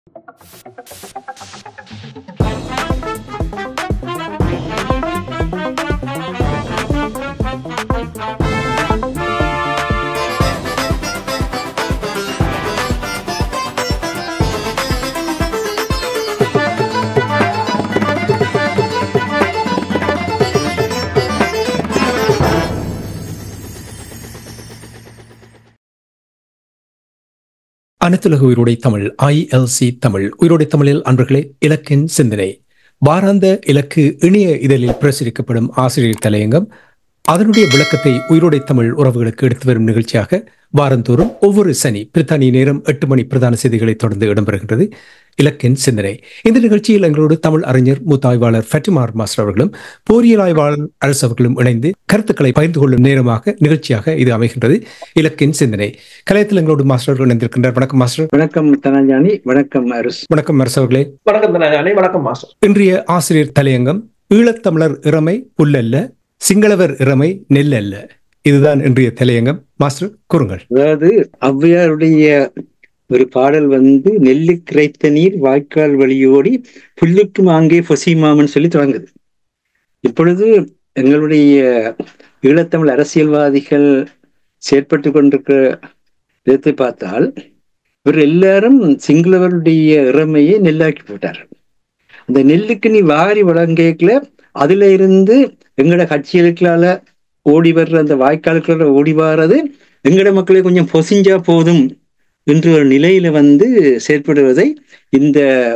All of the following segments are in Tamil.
அனைத்துலக உயிரோடை தமிழ் ஐஎல்சி தமிழ் உயிரோடை தமிழில் அன்பர்களே இலக்கின் சிந்தனை வாராந்த இலக்கு இணைய இதழில் பிரசுரிக்கப்படும் ஆசிரியர் தலையங்கம் அதனுடைய விளக்கத்தை உயிரோடை தமிழ் உறவுகளுக்கு எடுத்து வரும் நிகழ்ச்சியாக வாரந்தோறும் ஒவ்வொரு சனி பிரித்தானிய நேரம் எட்டு மணி பிரதான செய்திகளை தொடர்ந்து இடம்பெறுகின்றது இலக்கின் சிந்தனை இந்த நிகழ்ச்சியில் எங்களோடு தமிழ் அறிஞர் மூத்தாய்வாளர் ஃபட்டிமார் மாஸ்டர் அவர்களும் போரியல் ஆய்வாளர் அரசு அவர்களும் இணைந்து கருத்துக்களை பகிர்ந்து கொள்ளும் நேரமாக நிகழ்ச்சியாக இது அமைகின்றது இலக்கின் சிந்தனை கலையத்தில் எங்களோடு மாஸ்டர் அவர்கள் இணைந்திருக்கின்றார் வணக்கம் மாஸ்டர் வணக்கம் தனஞ்சானி வணக்கம் அரசு வணக்கம் அரசு அவர்களே வணக்கம் தனாஜானி வணக்கம் மாஸ்டர் இன்றைய ஆசிரியர் தலையங்கம் ஈழத்தமிழர் இறமை புல்லல்ல சிங்களவர் இறமை நெல்லல்ல இதுதான் இன்றைய தலையங்கம் மாஸ்டர் கூறுங்கள் அதாவது ஔவையாருடைய ஒரு பாடல் வந்து நெல்லு கிரைத்த நீர் வாய்க்கால் வழியோடி புல்லுக்கும் அங்கே பொசிமாமன்னு சொல்லி தொடங்குது இப்பொழுது எங்களுடைய ஈழத்தமிழ் அரசியல்வாதிகள் செயற்பட்டு கொண்டிருக்கிற விதத்தை பார்த்தால் இவர் எல்லாரும் சிங்களவருடைய இறமையை நெல்லாக்கி போட்டார் அந்த நெல்லுக்கு நீ வாரி வழங்கல அதுல இருந்து எங்கட கட்சிகளுக்களால ஓடி வர்ற அந்த வாய்க்காலுக்குள்ள ஓடி வர்றது எங்கட மக்களை கொஞ்சம் பொசிஞ்சா போதும் என்ற ஒரு நிலையில வந்து செயற்படுவதை இந்த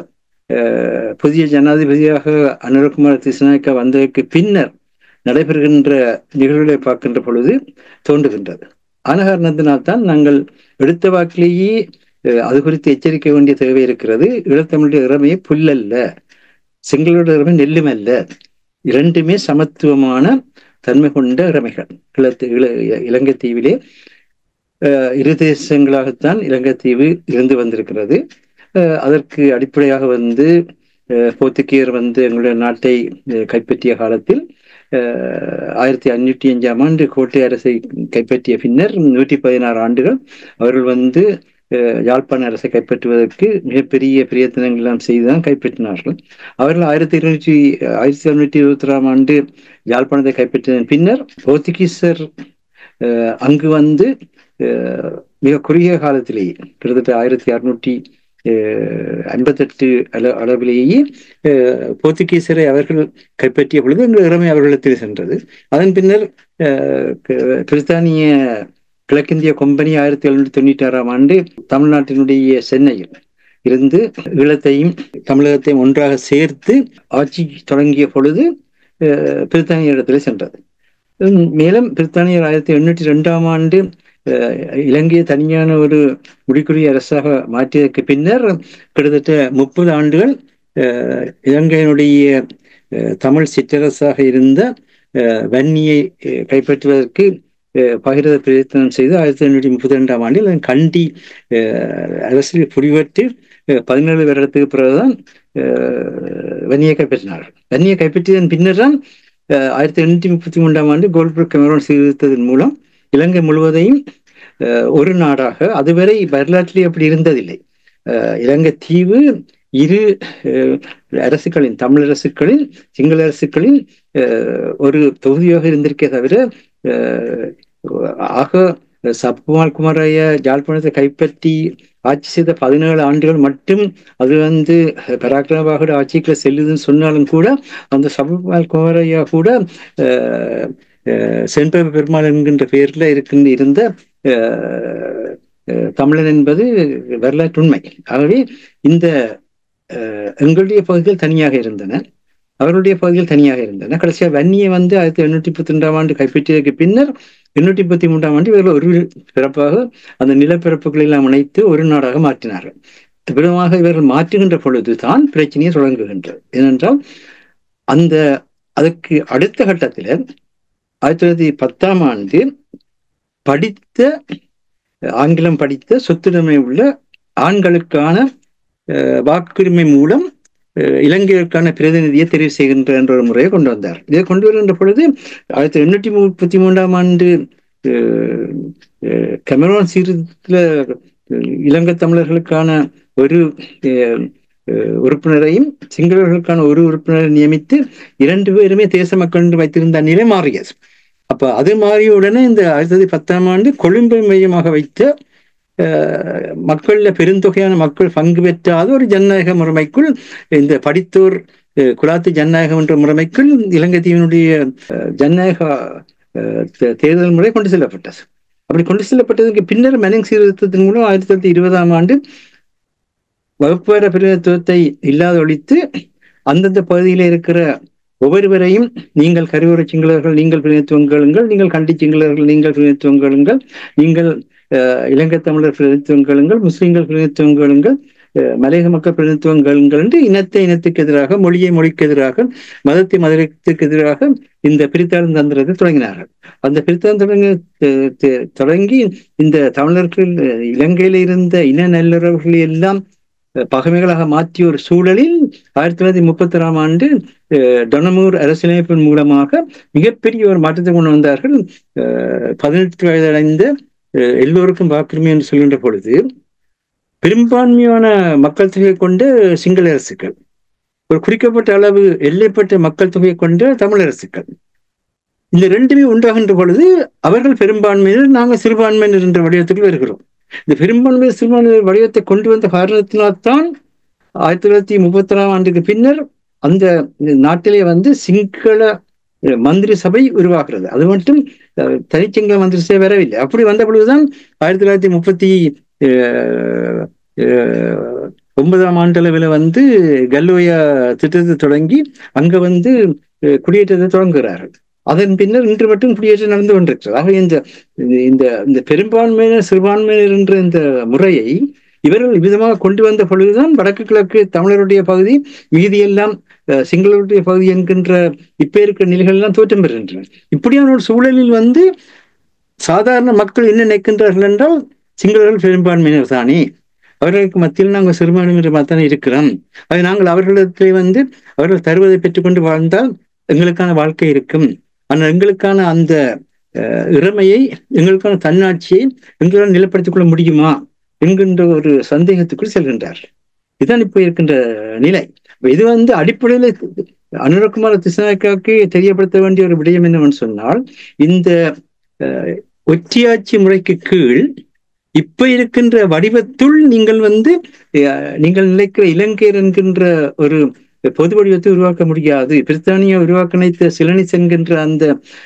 புதிய ஜனாதிபதியாக அனுரகுமார் திசுநாயக்கா வந்ததற்கு பின்னர் நடைபெறுகின்ற நிகழ்வுகளை பார்க்கின்ற பொழுது தோன்றுகின்றது ஆன காரணத்தினால்தான் நாங்கள் எடுத்த வாக்கிலேயே அது குறித்து எச்சரிக்க வேண்டிய தேவை இருக்கிறது ஈழத்தமிழுடைய இறமையை புல்லல்ல சிங்களோட இறமை நெல்லுமல்ல இரண்டுமே சமத்துவமான தன்மை கொண்ட இறமைகள் கிழத்து இள இலங்கை தீவிலே இரு தேசங்களாகத்தான் இலங்கை தீவு இருந்து வந்திருக்கிறது அதற்கு அடிப்படையாக வந்து போர்த்துகீயர் வந்து எங்களுடைய நாட்டை கைப்பற்றிய காலத்தில் ஆயிரத்தி அஞ்சூற்றி அஞ்சாம் ஆண்டு கோட்டை அரசை கைப்பற்றிய பின்னர் நூற்றி பதினாறு ஆண்டுகள் அவர்கள் வந்து யாழ்ப்பாண அரசை கைப்பற்றுவதற்கு மிகப்பெரிய பிரயத்தனங்கள் எல்லாம் செய்துதான் கைப்பற்றினார்கள் அவர்கள் ஆயிரத்தி இருநூற்றி ஆயிரத்தி எழுநூற்றி இருபத்தி ஆறாம் ஆண்டு யாழ்ப்பாணத்தை கைப்பற்றின பின்னர் போர்த்துகீசர் அங்கு வந்து மிக குறுகிய காலத்திலேயே கிட்டத்தட்ட ஆயிரத்தி அறுநூற்றி ஐம்பத்தெட்டு அள அளவிலேயே போர்த்துகீசரை அவர்கள் கைப்பற்றிய பொழுது எங்கள் இறமை அவர்களிடத்தில் சென்றது அதன் பின்னர் பிரித்தானிய கிழக்கிந்திய கொம்பனி ஆயிரத்தி எழுநூற்றி தொண்ணூற்றி ஆறாம் ஆண்டு தமிழ்நாட்டினுடைய சென்னையில் இருந்து ஈழத்தையும் தமிழகத்தையும் ஒன்றாக சேர்த்து ஆட்சி தொடங்கிய பொழுது பிரித்தானிய இடத்துல சென்றது மேலும் பிரித்தானியர் ஆயிரத்தி எண்ணூற்றி ரெண்டாம் ஆண்டு இலங்கையை தனியான ஒரு முடிக்குரிய அரசாக மாற்றியதற்கு பின்னர் கிட்டத்தட்ட முப்பது ஆண்டுகள் இலங்கையினுடைய தமிழ் சிற்றரசாக இருந்த வன்னியை கைப்பற்றுவதற்கு பகிரத பிரயத்தனம் செய்து ஆயிரத்தி எண்ணூற்றி முப்பத்தி ரெண்டாம் ஆண்டில் கண்டி அரசியல் புரிவற்று பதினேழு வருடத்துக்கு பிறகுதான் வன்னியை கைப்பற்றினார்கள் வன்னியை கைப்பற்றியதன் பின்னர் தான் ஆயிரத்தி எண்ணூற்றி முப்பத்தி மூன்றாம் ஆண்டு கோல்புக் கெமரோன் சீர்திருத்தத்தின் மூலம் இலங்கை முழுவதையும் ஒரு நாடாக அதுவரை வரலாற்றிலே அப்படி இருந்ததில்லை இலங்கை தீவு இரு அரசுகளின் தமிழ் அரசுகளின் சிங்கள அரசுகளின் ஒரு தொகுதியாக இருந்திருக்கே தவிர ஆக சப்குமார் குமாரைய ஜாழ்ப்பாணத்தை கைப்பற்றி ஆட்சி செய்த பதினேழு ஆண்டுகள் மட்டும் அது வந்து பராக்கிரமபாகோட ஆட்சிக்குள்ள செல்லுதுன்னு சொன்னாலும் கூட அந்த சபகுமார் குமாரையா கூட செண்பக பெருமாள் என்கின்ற பெயர்ல இருக்கின்ற இருந்த தமிழன் என்பது வரலாற்று உண்மை ஆகவே இந்த எங்களுடைய பகுதிகள் தனியாக இருந்தன அவருடைய பகுதிகள் தனியாக இருந்தன கடைசியாக வன்னியை வந்து ஆயிரத்தி எண்ணூற்றி முப்பத்தி ரெண்டாம் ஆண்டு கைப்பற்றியதற்கு பின்னர் எண்ணூற்றி முப்பத்தி மூன்றாம் ஆண்டு இவர்கள் ஒரு சிறப்பாக அந்த நிலப்பிறப்புகளை எல்லாம் இணைத்து ஒரு நாடாக மாற்றினார்கள் விதமாக இவர்கள் மாற்றுகின்ற பொழுதுதான் பிரச்சனையை தொடங்குகின்றது ஏனென்றால் அந்த அதுக்கு அடுத்த கட்டத்தில் ஆயிரத்தி தொள்ளாயிரத்தி பத்தாம் ஆண்டு படித்த ஆங்கிலம் படித்த சொத்துரிமை உள்ள ஆண்களுக்கான வாக்குரிமை மூலம் இலங்கைக்கான பிரதிநிதியை தெரிவு செய்கின்ற என்ற ஒரு முறையை கொண்டு வந்தார் இதை கொண்டு வருகின்ற பொழுது ஆயிரத்தி எண்ணூற்றி முப்பத்தி மூன்றாம் ஆண்டு கெமரோன் சீர்திருத்தத்தில் இலங்கை தமிழர்களுக்கான ஒரு அஹ், அஹ், உறுப்பினரையும் சிங்களவர்களுக்கான ஒரு உறுப்பினரை நியமித்து இரண்டு பேருமே தேச மக்கள் என்று வைத்திருந்த நிலை மாறியது அப்ப அது மாறிய உடனே இந்த ஆயிரத்தி தொள்ளாயிரத்தி பத்தாம் ஆண்டு கொழும்பை மையமாக வைத்த அஹ், மக்கள்ல பெருந்தொகையான மக்கள் பங்கு பெற்றாத ஒரு ஜனநாயக முறைமைக்குள் இந்த படித்தோர் அஹ், குலாத்து ஜனநாயகம் என்ற முறைமைக்குள் இலங்கை தீவினுடைய அஹ், ஜனநாயக அஹ், தே- தேர்தல் முறை கொண்டு செல்லப்பட்டது அப்படி கொண்டு செல்லப்பட்டதற்கு பின்னர் மெனிங் சீர்திருத்தத்தின் மூலம் ஆயிரத்தி தொள்ளாயிரத்தி இருபதாம் ஆண்டு வகுப்புவார பிரதிநிதித்துவத்தை இல்லாத ஒழித்து அந்தந்த பகுதியில் இருக்கிற ஒவ்வொருவரையும் நீங்கள் கருவூர சிங்களர்கள் நீங்கள் பிரதிநிதித்துவங்களுங்கள் நீங்கள் கண்டி சிங்களர்கள் நீங்கள் பிரதிநிதித்துவங்களுங்கள் நீங்கள் அஹ், இலங்கை தமிழர் பிரதிநிதித்துவங்களுங்கள் முஸ்லிம்கள் பிரதிநிதித்துவங்களுங்கள் அஹ், மலையக மக்கள் பிரதிநிதித்துவங்களுங்கள் என்று இனத்தை இனத்துக்கு எதிராக மொழியை மொழிக்கு எதிராக மதத்தை மதத்துக்கு எதிராக இந்த பிரித்தாளும் தந்திரத்தை தொடங்கினார்கள் அந்த பிரித்தாளும் தொடங்கி அஹ், த- தொடங்கி இந்த தமிழர்கள் அஹ், இலங்கையில இருந்த இன நல்லுறவுகளை எல்லாம் அஹ், பகைமைகளாக மாற்றிய ஒரு சூழலில் ஆயிரத்தி தொள்ளாயிரத்தி முப்பத்தி ஆறாம் ஆண்டு அஹ், டொனமூர் அரசியலமைப்பின் மூலமாக மிகப்பெரிய ஒரு மாற்றத்தை கொண்டு வந்தார்கள் அஹ், பதினெட்டு வயதடைந்த அஹ், எல்லோருக்கும் வாக்குரிமை என்று சொல்கின்ற பொழுது பெரும்பான்மையான மக்கள் தொகையை கொண்ட சிங்கள அரசுகள் ஒரு குறிக்கப்பட்ட அளவு எல்லைப்பட்ட மக்கள் தொகையை கொண்ட தமிழ் அரசுகள் இந்த ரெண்டுமே ஒன்றாகின்ற பொழுது அவர்கள் பெரும்பான்மையினர் நாங்கள் சிறுபான்மையினர் என்ற வடிவத்துக்கு வருகிறோம் இந்த பெரும்பான்மையினர் சிறுபான்மையினர் வடிவத்தை கொண்டு வந்த காரணத்தினால்தான் ஆயிரத்தி தொள்ளாயிரத்தி முப்பத்தி ஆறாம் ஆண்டுக்கு பின்னர் அந்த நாட்டிலே வந்து சிங்கள அஹ், மந்திரி சபை உருவாகிறது அது மட்டும் அஹ், தனிச்சிங்கள மந்திரி சபை வரவில்லை அப்படி வந்த பொழுதுதான் ஆயிரத்தி தொள்ளாயிரத்தி முப்பத்தி அஹ், அஹ், ஒன்பதாம் ஆண்டளவில் வந்து கல்லோயா திட்டத்தை தொடங்கி அங்க வந்து அஹ், குடியேற்றத்தை தொடங்குகிறார்கள் அதன் பின்னர் இன்று மட்டும் குடியேற்றம் நடந்து கொண்டிருக்கிறது ஆக இந்த இந்த இந்த பெரும்பான்மையினர் சிறுபான்மையினர் என்ற இந்த முறையை இவர்கள் விதமாக கொண்டு வந்த பொழுதுதான் வடக்கு கிழக்கு தமிழருடைய பகுதி மீதியெல்லாம் அஹ், சிங்களருடைய பகுதி என்கின்ற இப்ப இருக்கிற நிலைகள் எல்லாம் தோற்றம் பெறுகின்றன இப்படியான ஒரு சூழலில் வந்து சாதாரண மக்கள் என்ன நினைக்கின்றார்கள் என்றால் சிங்களர்கள் பெரும்பான்மையினர் தானே அவர்களுக்கு மத்தியில் நாங்கள் சிறுபான்மையினர் தானே இருக்கிறோம் அது நாங்கள் அவர்களிடத்திலே வந்து அவர்கள் தருவதை பெற்றுக்கொண்டு வாழ்ந்தால் எங்களுக்கான வாழ்க்கை இருக்கும் ஆனால் எங்களுக்கான அந்த அஹ், இறமையை எங்களுக்கான தன்னாட்சியை எங்களால் நிலைப்படுத்திக் கொள்ள முடியுமா என்கின்ற ஒரு சந்தேகத்துக்குள் செல்கின்றார் இதுதான் இப்போ இருக்கின்ற நிலை இது வந்து அடிப்படையில் அனுரகுமார திசானாக்காவுக்கு தெரியப்படுத்த வேண்டிய ஒரு விடயம் என்னவென்று சொன்னால் இந்த அஹ், ஒற்றியாட்சி முறைக்கு கீழ் இப்ப இருக்கின்ற வடிவத்துள் நீங்கள் வந்து அஹ், நீங்கள் நிலைக்கிற இலங்கையர் என்கின்ற ஒரு பொது வடிவத்தை உருவாக்க முடியாது பிரித்தானியா உருவாக்க நினைத்த சிலனிஸ் என்கின்ற அந்த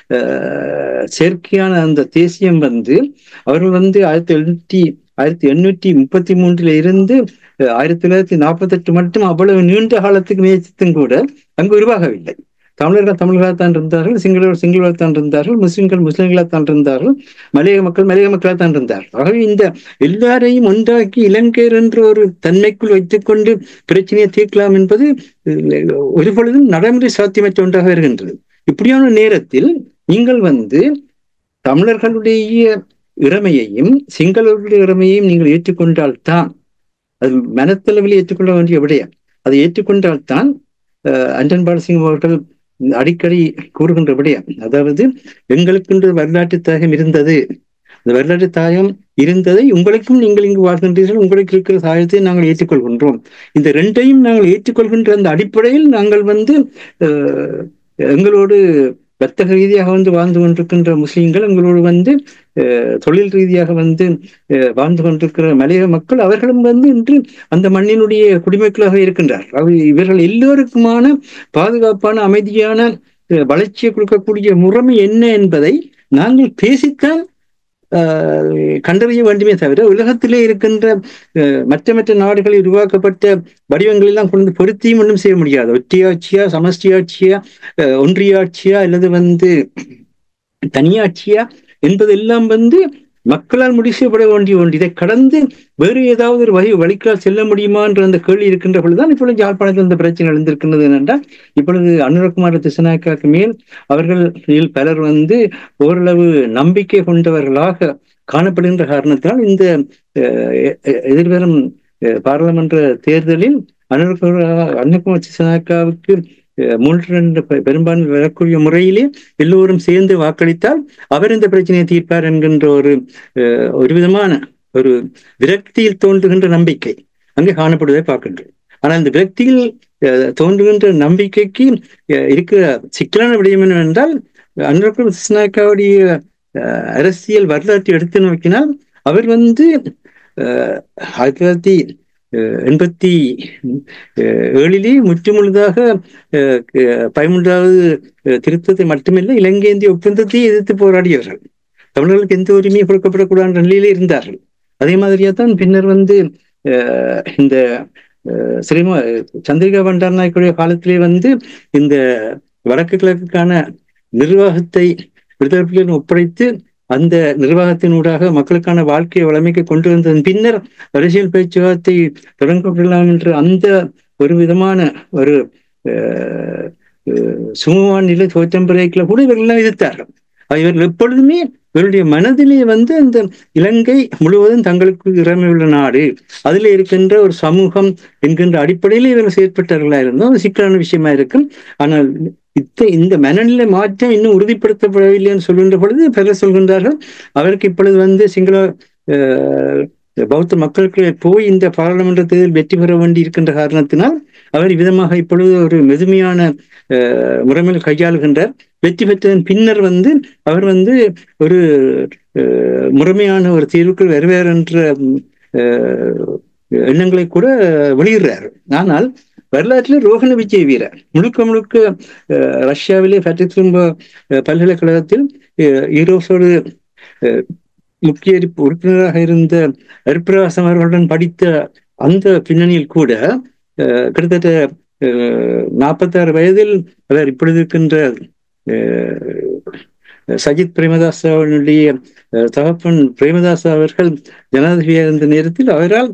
அஹ், செயற்கையான அந்த தேசியம் வந்து அவர்கள் வந்து ஆயிரத்தி எழுநூற்றி ஆயிரத்தி எண்ணூற்றி முப்பத்தி மூன்றுல இருந்து அஹ், ஆயிரத்தி தொள்ளாயிரத்தி நாற்பத்தி எட்டு மட்டும் அவ்வளவு நீண்ட காலத்துக்கு முயற்சித்தும் கூட அங்கு உருவாகவில்லை தமிழர்கள் தமிழர்களாகத்தான் இருந்தார்கள் சிங்களவர் சிங்களர்களாகத்தான் இருந்தார்கள் முஸ்லிம்கள் முஸ்லிம்களாகத்தான் இருந்தார்கள் மலையக மக்கள் மலையக மக்களாகத்தான் இருந்தார்கள் ஆகவே இந்த எல்லாரையும் ஒன்றாக்கி இலங்கையர் என்ற ஒரு தன்மைக்குள் வைத்துக்கொண்டு பிரச்சனையை தீர்க்கலாம் என்பது அஹ், ஒரு பொழுதும் நடைமுறை சாத்தியமற்ற ஒன்றாக வருகின்றது இப்படியான நேரத்தில் நீங்கள் வந்து தமிழர்களுடைய இறமையையும் சிங்களர்களுடைய இறமையையும் நீங்கள் ஏற்றுக்கொண்டால்தான் அது மனத்தளவில் ஏற்றுக்கொள்ள வேண்டிய விடயம் அதை ஏற்றுக்கொண்டால்தான் அஹ், அண்டன் பாலசிங்கம் அவர்கள் அடிக்கடி கூறுகின்ற விடயம் அதாவது எங்களுக்கென்று வரலாற்று தாயம் இருந்தது அந்த வரலாற்று தாயம் இருந்ததை உங்களுக்கும் நீங்கள் இங்கு வாழ்கின்றீர்கள் உங்களுக்கு இருக்கிற தாயத்தை நாங்கள் ஏற்றுக்கொள்கின்றோம் இந்த ரெண்டையும் நாங்கள் ஏற்றுக்கொள்கின்ற அந்த அடிப்படையில் நாங்கள் வந்து அஹ், எங்களோடு வர்த்தக ரீதியாக வந்து வாழ்ந்து கொண்டிருக்கின்ற முஸ்லீம்கள் எங்களோடு வந்து அஹ், தொழில் ரீதியாக வந்து அஹ், வாழ்ந்து கொண்டிருக்கிற மலையக மக்கள் அவர்களும் வந்து இன்று அந்த மண்ணினுடைய குடிமக்களாக இருக்கின்றார் அவை இவர்கள் எல்லோருக்குமான பாதுகாப்பான அமைதியான அஹ், வளர்ச்சியை கொடுக்கக்கூடிய முறைமை என்ன என்பதை நாங்கள் பேசித்தான் ஆஹ், கண்டறிய வேண்டுமே தவிர உலகத்திலே இருக்கின்ற அஹ், மற்ற மற்ற நாடுகளில் உருவாக்கப்பட்ட வடிவங்கள் எல்லாம் கொண்டு பொருத்தியும் ஒன்றும் செய்ய முடியாது ஒற்றியாட்சியா சமஷ்டியாட்சியா அஹ், ஒன்றியாட்சியா அல்லது வந்து தனியாட்சியா என்பதெல்லாம் வந்து மக்களால் முடிவு செய்யப்பட வேண்டிய ஒன்று இதை கடந்து வேறு ஏதாவது ஒரு வழி வழிக்கால் செல்ல முடியுமா என்ற அந்த கேள்வி இருக்கின்ற பொழுதுதான் இப்பொழுது யாழ்ப்பாணத்தில் இந்த பிரச்சனை எழுந்திருக்கின்றது என்னென்றால் இப்பொழுது அனுரகுமார திசநாயக்காக்கு மேல் அவர்களில் பலர் வந்து ஓரளவு நம்பிக்கை கொண்டவர்களாக காணப்படுகின்ற காரணத்தினால் இந்த அஹ், எ- எ- எதிர்வரும் அஹ், பாராளுமன்ற தேர்தலில் அனுரகுமார அனுகுமார் திசநாயக்காவுக்கு அஹ், மூன்று ரெண்டு பெ- பெரும்பான்மை வரக்கூடிய முறையிலே எல்லோரும் சேர்ந்து வாக்களித்தால் அவர் இந்த பிரச்சனையை தீர்ப்பார் என்கின்ற ஒரு அஹ், ஒரு விதமான ஒரு விரக்தியில் தோன்றுகின்ற நம்பிக்கை அங்கே காணப்படுவதை பார்க்கின்றோம் ஆனால் இந்த விரக்தியில் அஹ், தோன்றுகின்ற நம்பிக்கைக்கு அஹ், இருக்கிற சிக்கலான விடயம் என்னவென்றால் அன்றகுல் சிஸ்நாயக்காவுடைய அஹ், அரசியல் வரலாற்றை எடுத்து நோக்கினால் அவர் வந்து அஹ், ஆயிரத்தி தொள்ளாயிரத்தி அஹ், எண்பத்தி அஹ், ஏழிலே முற்றுமுழுதாக அஹ், அஹ், பதிமூன்றாவது அஹ், திருத்தத்தை மட்டுமில்லை இலங்கை இந்திய ஒப்பந்தத்தை எதிர்த்து போராடியவர்கள் தமிழர்களுக்கு எந்த உரிமையும் கொடுக்கப்படக்கூடாத நிலையிலே இருந்தார்கள் அதே மாதிரியா தான் பின்னர் வந்து அஹ், இந்த அஹ், ஸ்ரீமா சந்திரிகா பண்டார் நாயக்குடைய காலத்திலே வந்து இந்த வடக்கு கிழக்குக்கான நிர்வாகத்தை விடுதலை புலிகளிடம் ஒப்படைத்து அந்த நிர்வாகத்தினூடாக மக்களுக்கான வாழ்க்கையை வளமைக்கு கொண்டு வந்ததன் பின்னர் அரசியல் பேச்சுவார்த்தை தொடங்கப்படலாம் என்ற அந்த ஒரு விதமான ஒரு அஹ், அஹ், சுமூகமான நிலை தோற்றம்பரைக்குள்ள கூட இவர்கள் எதிர்த்தார்கள் இவர்கள் எப்பொழுதுமே இவருடைய மனதிலே வந்து அந்த இலங்கை முழுவதும் தங்களுக்கு இறமை உள்ள நாடு அதில் இருக்கின்ற ஒரு சமூகம் என்கின்ற அடிப்படையில் இவர்கள் செயற்பட்டவர்களா இருந்தோம் அது சிக்கலான விஷயமா இருக்கும் ஆனால் இத்த இந்த மனநிலை மாற்றம் இன்னும் உறுதிப்படுத்தப்படவில்லைன்னு சொல்கின்ற பொழுது பலர் சொல்கின்றார்கள் அவருக்கு இப்பொழுது வந்து சிங்கள அஹ், பௌத்த மக்களுக்கு போய் இந்த பாராளுமன்ற தேர்தல் வெற்றி பெற வேண்டி இருக்கின்ற காரணத்தினால் அவர் விதமாக இப்பொழுது ஒரு மெதுமையான அஹ், முறைமையில் கையாளுகின்றார் வெற்றி பெற்றதன் பின்னர் வந்து அவர் வந்து ஒரு அஹ், முறைமையான ஒரு தீர்வுக்குள் வருவார் என்ற அஹ், எண்ணங்களை கூட வெளியிடுறார் ஆனால் வரலாற்றில் ரோஹண விஜய் வீரர் முழுக்க முழுக்க அஹ், ரஷ்யாவிலே ஃபேட்டிக் பல்கலைக்கழகத்தில் அஹ், ஈரோஸோடு அஹ், முக்கிய இருப்பு- உறுப்பினராக இருந்த அருப்பிரகாசம் அவர்களுடன் படித்த அந்த பின்னணியில் கூட அஹ், கிட்டத்தட்ட நாற்பத்தாறு வயதில் அவர் இப்பொழுது இருக்கின்ற அஹ், சஜித் பிரேமதாஸ் அவர்களுடைய அஹ், தகப்பன் பிரேமதாஸ் அவர்கள் ஜனாதிபதியாக இருந்த நேரத்தில் அவரால்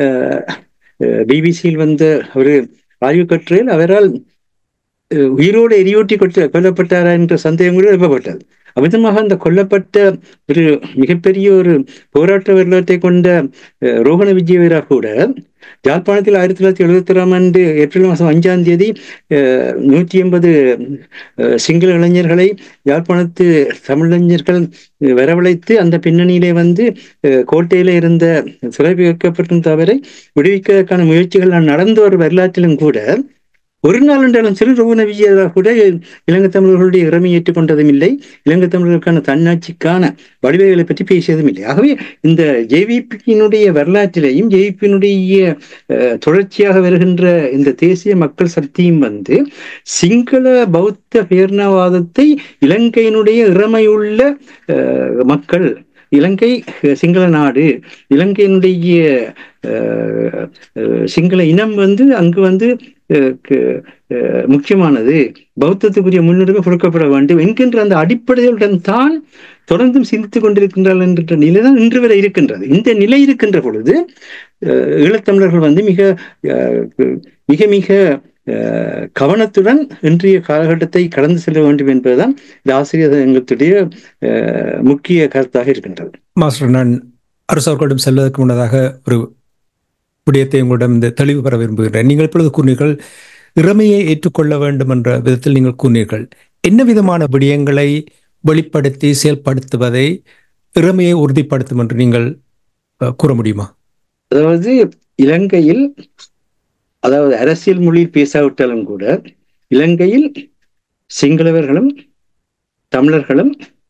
பிபிசியில் வந்த ஒரு ஆய்வு கட்டுரையில் அவரால் அஹ், உயிரோடு எரியூட்டி கொட்ட கொல்லப்பட்டாரா என்ற சந்தேகம் கூட எழுப்பப்பட்டது அமிதமாக அந்த கொல்லப்பட்ட ஒரு மிகப்பெரிய ஒரு போராட்ட வரலாற்றை கொண்ட அஹ், ரோகண விஜயவீரா கூட யாழ்ப்பாணத்தில் ஆயிரத்தி தொள்ளாயிரத்தி எழுபத்தி ஆறாம் ஆண்டு ஏப்ரல் மாதம் அஞ்சாம் தேதி அஹ், நூற்றி எண்பது அஹ், சிங்கள இளைஞர்களை யாழ்ப்பாணத்து தமிழிளைஞர்கள் அஹ், வரவழைத்து அந்த பின்னணியிலே வந்து அஹ், கோட்டையில இருந்த சிறை வைக்கப்பட்டிருந்த அவரை விடுவிக்கிறதுக்கான முயற்சிகள் நான் நடந்த ஒரு வரலாற்றிலும் கூட ஒரு நாள் என்றாலும் சிறு ரோகண விஜயதா கூட இலங்கை தமிழர்களுடைய இறமை ஏற்றுக்கொண்டதும் இல்லை இலங்கை தமிழர்களுக்கான தன்னாட்சிக்கான வடிவங்களை பற்றி பேசியதும் இல்லை ஆகவே இந்த ஜேவிபியினுடைய வரலாற்றிலேயும் ஜேவிபியினுடைய தொடர்ச்சியாக வருகின்ற இந்த தேசிய மக்கள் சக்தியும் வந்து சிங்கள பௌத்த பேர்ணவாதத்தை இலங்கையினுடைய இறமையுள்ள அஹ், மக்கள் இலங்கை அஹ், சிங்கள நாடு இலங்கையினுடைய அஹ், அஹ், சிங்கள இனம் வந்து அங்கு வந்து அஹ், க- அஹ், முக்கியமானது பௌத்தத்துக்குரிய முன்னுரிமை கொடுக்கப்பட வேண்டும் என்கின்ற அந்த அடிப்படையுடன் தான் தொடர்ந்தும் சிந்தித்துக் கொண்டிருக்கின்றார்கள் என்ற நிலைதான் இன்று வரை இருக்கின்றது இந்த நிலை இருக்கின்ற பொழுது அஹ், ஈழத்தமிழர்கள் வந்து மிக அஹ், மிக மிக அஹ், கவனத்துடன் இன்றைய காலகட்டத்தை கடந்து செல்ல வேண்டும் என்பதுதான் இந்த ஆசிரியர் எங்களுடைய அஹ், முக்கிய கருத்தாக இருக்கின்றது மாஸ்டர் நான் அரசர்களிடம் செல்வதற்கு முன்னதாக ஒரு விடயத்தை உங்களிடம் இந்த தெளிவு பெற விரும்புகிறேன் நீங்கள் இப்பொழுது கூறினீர்கள் இறமையை ஏற்றுக்கொள்ள வேண்டும் என்ற விதத்தில் நீங்கள் கூறினீர்கள் என்ன விதமான விடயங்களை வெளிப்படுத்தி செயல்படுத்துவதை இறமையை உறுதிப்படுத்தும் என்று நீங்கள் அஹ், கூற முடியுமா அதாவது இலங்கையில் அதாவது அரசியல் மொழியில் பேசாவிட்டாலும் கூட இலங்கையில் சிங்களவர்களும் தமிழர்களும்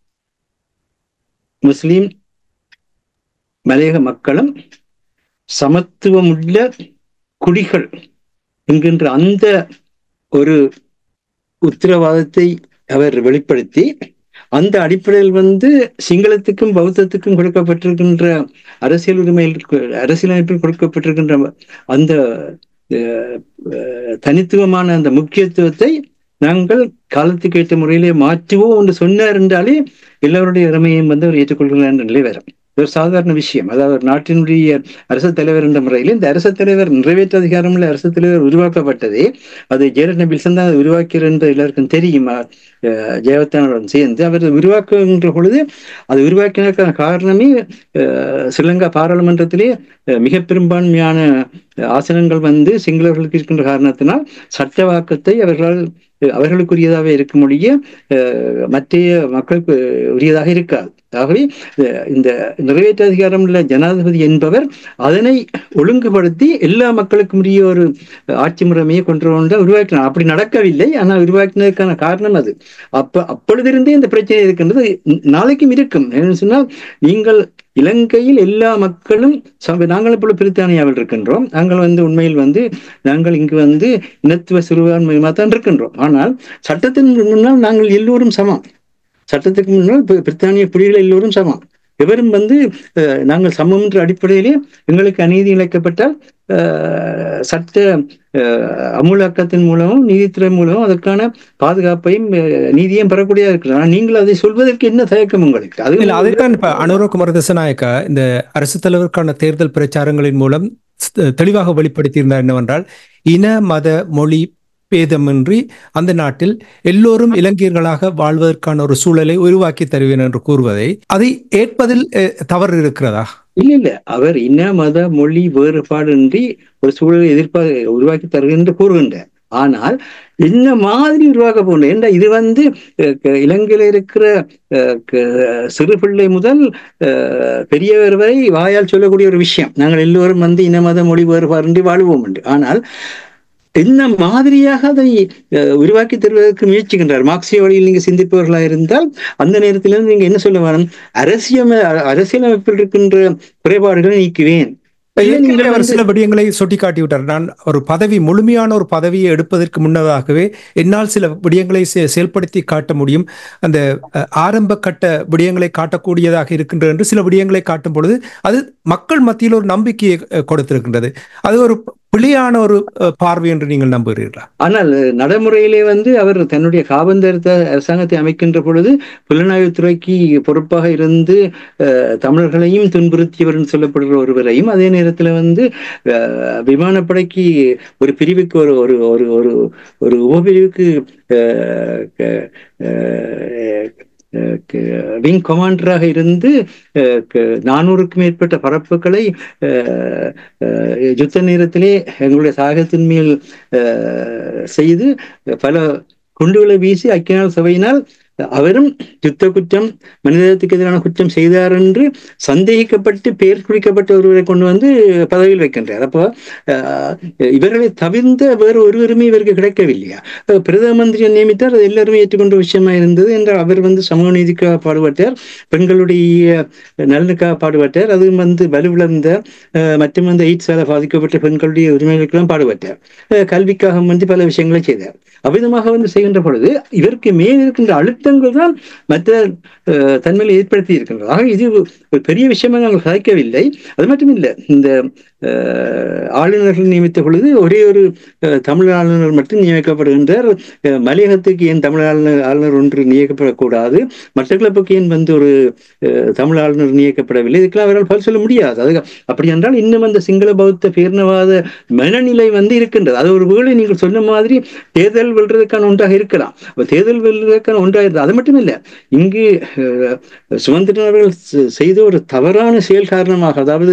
முஸ்லிம் மலையக மக்களும் சமத்துவமுள்ள குடிகள் என்கின்ற அந்த ஒரு உத்தரவாதத்தை அவர் வெளிப்படுத்தி அந்த அடிப்படையில் வந்து சிங்களத்துக்கும் பௌத்தத்துக்கும் கொடுக்கப்பட்டிருக்கின்ற அரசியல் உரிமையில் அரசியலமைப்பில் கொடுக்கப்பட்டிருக்கின்ற அந்த அஹ், அஹ், தனித்துவமான அந்த முக்கியத்துவத்தை நாங்கள் காலத்துக்கு ஏற்ற முறையிலே மாற்றுவோம் என்று சொன்னார் என்றாலே எல்லோருடைய இறமையும் வந்து அவர் ஏற்றுக்கொள்கிறார் என்ற நிலை வரும் இது ஒரு சாதாரண விஷயம் அதாவது ஒரு நாட்டினுடைய அரசு தலைவர் என்ற முறையில் இந்த அரசு தலைவர் நிறைவேற்ற அதிகாரமுள்ள அரசு தலைவர் உருவாக்கப்பட்டதே அது ஜெயரத்ன பில்சன் தான் அதை உருவாக்கிறார் என்று எல்லாருக்கும் தெரியும் அஹ், ஜெயவர்த்தனுடன் சேர்ந்து அவர் உருவாக்குகின்ற பொழுது அது உருவாக்கினதுக்கான காரணமே அஹ், ஸ்ரீலங்கா பாராளுமன்றத்திலே அஹ், மிக பெரும்பான்மையான ஆசனங்கள் வந்து சிங்களவர்களுக்கு இருக்கின்ற காரணத்தினால் சட்டவாக்கத்தை அவர்களால் அவர்களுக்குரியதாக இருக்கும் ஒழிய அஹ், மற்ற மக்களுக்கு உரியதாக இருக்காது ஆகவே இந்த நிறைவேற்ற அதிகாரம் உள்ள ஜனாதிபதி என்பவர் அதனை ஒழுங்குபடுத்தி எல்லா மக்களுக்கும் உரிய ஒரு ஆட்சி முறைமையை கொண்டு வந்து உருவாக்கினார் அப்படி நடக்கவில்லை ஆனால் உருவாக்கினதுக்கான காரணம் அது அப்ப அப்பொழுதிருந்தே இந்த பிரச்சனை இருக்கின்றது நாளைக்கும் இருக்கும் என்ன சொன்னால் நீங்கள் இலங்கையில் எல்லா மக்களும் நாங்கள் இப்பொழுது பிரித்தானியாவில் இருக்கின்றோம் நாங்கள் வந்து உண்மையில் வந்து நாங்கள் இங்கு வந்து இனத்துவ சிறுபான்மையுமா தான் இருக்கின்றோம் ஆனால் சட்டத்தின் முன்னால் நாங்கள் எல்லோரும் சமம் சட்டத்துக்கு முன்னால் பிரித்தானிய புலிகள் எல்லோரும் சமம் எவரும் வந்து நாங்கள் சமம் என்ற அடிப்படையிலே எங்களுக்கு அநீதி இழைக்கப்பட்டால் சட்ட அமுலாக்கத்தின் மூலமும் நீதித்துறை மூலமும் அதற்கான பாதுகாப்பையும் நீதியையும் பெறக்கூடியதாக இருக்கிறார் நீங்கள் அதை சொல்வதற்கு என்ன தயக்கம் உங்களுக்கு அது அதைத்தான் இப்ப அனுரகுமார் தசநாயக்கா இந்த அரசு தலைவருக்கான தேர்தல் பிரச்சாரங்களின் மூலம் தெளிவாக வெளிப்படுத்தியிருந்தார் என்னவென்றால் இன மத மொழி பேதமின்றி அந்த நாட்டில் எல்லோரும் இலங்கையர்களாக வாழ்வதற்கான ஒரு சூழலை உருவாக்கி தருவேன் என்று கூறுவதை அதை ஏற்பதில் தவறு இருக்கிறதா இல்ல இல்ல அவர் இன மத மொழி வேறுபாடின்றி ஒரு சூழலை எதிர்பார்க்க உருவாக்கி தருகிறேன் என்று கூறுகின்றார் ஆனால் என்ன மாதிரி உருவாக்க போகணும் ஏன்னா இது வந்து இலங்கையில இருக்கிற சிறு பிள்ளை முதல் பெரியவர் வரை வாயால் சொல்லக்கூடிய ஒரு விஷயம் நாங்கள் எல்லோரும் வந்து இன மத மொழி வேறுபாடின்றி வாழ்வோம் என்று ஆனால் என்ன மாதிரியாக அதை உருவாக்கி தருவதற்கு முயற்சிக்கின்றார் மார்க்சிய வழியில் நீங்க சிந்திப்பவர்களாக இருந்தால் அந்த நேரத்திலிருந்து நீங்க என்ன சொல்ல வேணும் அரசியல் அரசியலமைப்பில் இருக்கின்ற குறைபாடுகளை நீக்குவேன் அவர் சில விடயங்களை சுட்டி காட்டி விட்டார் நான் ஒரு பதவி முழுமையான ஒரு பதவியை எடுப்பதற்கு முன்னதாகவே என்னால் சில விடயங்களை செயல்படுத்தி காட்ட முடியும் அந்த ஆரம்ப கட்ட விடயங்களை காட்டக்கூடியதாக இருக்கின்றது என்று சில விடயங்களை காட்டும் பொழுது அது மக்கள் மத்தியில் ஒரு நம்பிக்கையை கொடுத்திருக்கின்றது அது ஒரு பிழையான ஒரு பார்வை என்று நீங்கள் நம்புகிறீர்களா ஆனால் நடைமுறையிலே வந்து அவர் தன்னுடைய காபந்தரத்த அரசாங்கத்தை அமைக்கின்ற பொழுது புலனாய்வுத்துறைக்கு பொறுப்பாக இருந்து தமிழர்களையும் துன்புறுத்தியவர் சொல்லப்படுகிற ஒருவரையும் அதே நேரத்தில் வந்து விமானப்படைக்கு ஒரு பிரிவுக்கு ஒரு ஒரு ஒரு ஒரு ஒரு உபபிரிவுக்கு விங் கமாண்டராக இருந்து நானூறுக்கும் மேற்பட்ட பரப்புகளை யுத்த நேரத்திலே எங்களுடைய சாகத்தின் மேல் செய்து பல குண்டுகளை வீசி ஐக்கிய சபையினால் அவரும் யுத்த குற்றம் மனிதத்துக்கு எதிரான குற்றம் செய்தார் என்று சந்தேகிக்கப்பட்டு பெயர் குறிக்கப்பட்ட ஒருவரை கொண்டு வந்து பதவியில் வைக்கின்றார் அப்போ இவர்களை தவிர்ந்த வேறு ஒருவருமே இவருக்கு கிடைக்கவில்லையா பிரதம மந்திரியை நியமித்தார் அது எல்லாருமே ஏற்றுக்கொண்ட விஷயமா இருந்தது என்றால் அவர் வந்து சமூக நீதிக்காக பாடுபட்டார் பெண்களுடைய நலனுக்காக பாடுபட்டார் அது வந்து வலுவிழந்த மற்றும் அந்த எய்ட்ஸால பாதிக்கப்பட்ட பெண்களுடைய உரிமைகளுக்கெல்லாம் பாடுபட்டார் கல்விக்காக வந்து பல விஷயங்களை செய்தார் அவ்விதமாக வந்து செய்கின்ற பொழுது இவருக்கு மேல் இருக்கின்ற அழுத்தங்கள் தான் மற்ற தன்மையில் ஏற்படுத்தி இருக்கின்றது ஆக இது ஒரு பெரிய விஷயமாக நாங்கள் கதைக்கவில்லை அது மட்டும் இல்லை இந்த ஆளுநர்கள் நியமித்த பொழுது ஒரே ஒரு தமிழ் ஆளுநர் மட்டும் நியமிக்கப்படுகின்றார் மலையகத்துக்கு ஏன் தமிழ் ஆளுநர் ஆளுநர் ஒன்று நியமிக்கப்படக்கூடாது மட்டக்களப்புக்கு ஏன் வந்து ஒரு தமிழ் ஆளுநர் நியமிக்கப்படவில்லை இதுக்கெல்லாம் அவரால் பதில் சொல்ல முடியாது அது அப்படி என்றால் இன்னும் அந்த சிங்கள பௌத்த பேர்ணவாத மனநிலை வந்து இருக்கின்றது அது ஒரு வேளை நீங்கள் சொன்ன மாதிரி தேர்தல் வெல்றதுக்கான ஒன்றாக இருக்கலாம் தேர்தல் வெல்றதுக்கான ஒன்றாக இருந்தது அது மட்டும் இல்லை இங்கு சுமந்திரன் அவர்கள் செய்த ஒரு தவறான செயல் காரணமாக அதாவது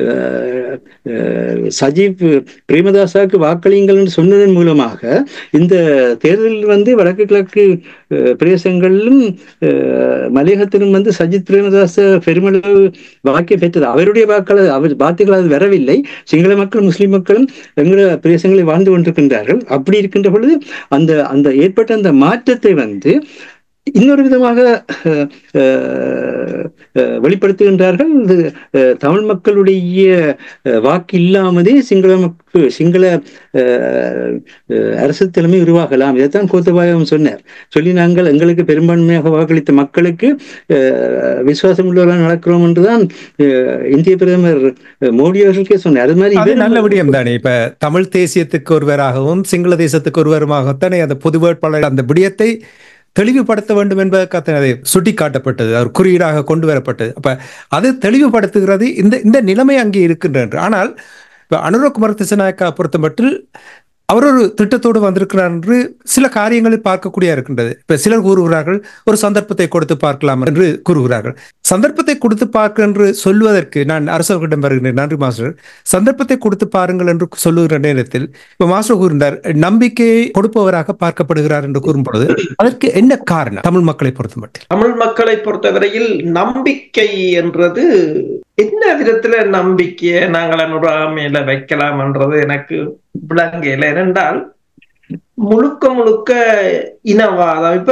சஜீப் பிரேமதாசாவுக்கு வாக்களியுங்கள் என்று சொன்னதன் மூலமாக இந்த தேர்தலில் வந்து வடக்கு கிழக்கு பிரதேசங்களிலும் மலையகத்திலும் வந்து சஜித் பிரேமதாச பெருமளவு வாக்கை பெற்றது அவருடைய வாக்கள் அவர் வாக்குகள் அது வரவில்லை சிங்கள மக்கள் முஸ்லிம் மக்களும் எங்கள பிரதேசங்களில் வாழ்ந்து கொண்டிருக்கின்றார்கள் அப்படி இருக்கின்ற பொழுது அந்த அந்த ஏற்பட்ட அந்த மாற்றத்தை வந்து இன்னொரு விதமாக வெளிப்படுத்துகின்றார்கள் இது தமிழ் மக்களுடைய வாக்கு இல்லாமலே சிங்கள மக்கள் சிங்கள அரசு தலைமை உருவாகலாம் இதைத்தான் கோத்தபாயம் சொன்னார் சொல்லி நாங்கள் எங்களுக்கு பெரும்பான்மையாக வாக்களித்த மக்களுக்கு விசுவாசம் உள்ளவர்களாக நடக்கிறோம் என்றுதான் இந்திய பிரதமர் மோடி அவர்களுக்கே சொன்னார் அது மாதிரி அது நல்ல விடயம் தானே இப்ப தமிழ் தேசியத்துக்கு ஒருவராகவும் சிங்கள தேசத்துக்கு ஒருவருமாகத்தானே அந்த பொது வேட்பாளர் அந்த விடயத்தை தெளிவுபடுத்த வேண்டும் என்பதற்காக அதை சுட்டி காட்டப்பட்டது அவர் குறியீடாக கொண்டு வரப்பட்டது அப்ப அது தெளிவுபடுத்துகிறது இந்த இந்த நிலைமை அங்கே இருக்கின்ற ஆனால் இப்ப அனுரகுமார் திசநாயக்கா பொறுத்தமட்டில் அவர் ஒரு திட்டத்தோடு வந்திருக்கிறார் என்று சில காரியங்களை பார்க்கக்கூடிய இருக்கின்றது இப்ப சிலர் கூறுகிறார்கள் ஒரு சந்தர்ப்பத்தை கொடுத்து பார்க்கலாம் என்று கூறுகிறார்கள் சந்தர்ப்பத்தை கொடுத்து பார்க்க என்று சொல்வதற்கு நான் அரசர்களிடம் வருகிறேன் நன்றி மாஸ்டர் சந்தர்ப்பத்தை கொடுத்து பாருங்கள் என்று சொல்லுகிற நேரத்தில் இப்ப மாஸ்டர் கூறினார் நம்பிக்கையை கொடுப்பவராக பார்க்கப்படுகிறார் என்று கூறும் பொழுது அதற்கு என்ன காரணம் தமிழ் மக்களை பொறுத்த மட்டும் தமிழ் மக்களை பொறுத்தவரையில் நம்பிக்கை என்றது என்ன விதத்துல நம்பிக்கையை நாங்கள் அனுராமையில வைக்கலாம் என்றது எனக்கு விளங்கல ஏனென்றால் முழுக்க முழுக்க இனவாதம் இப்ப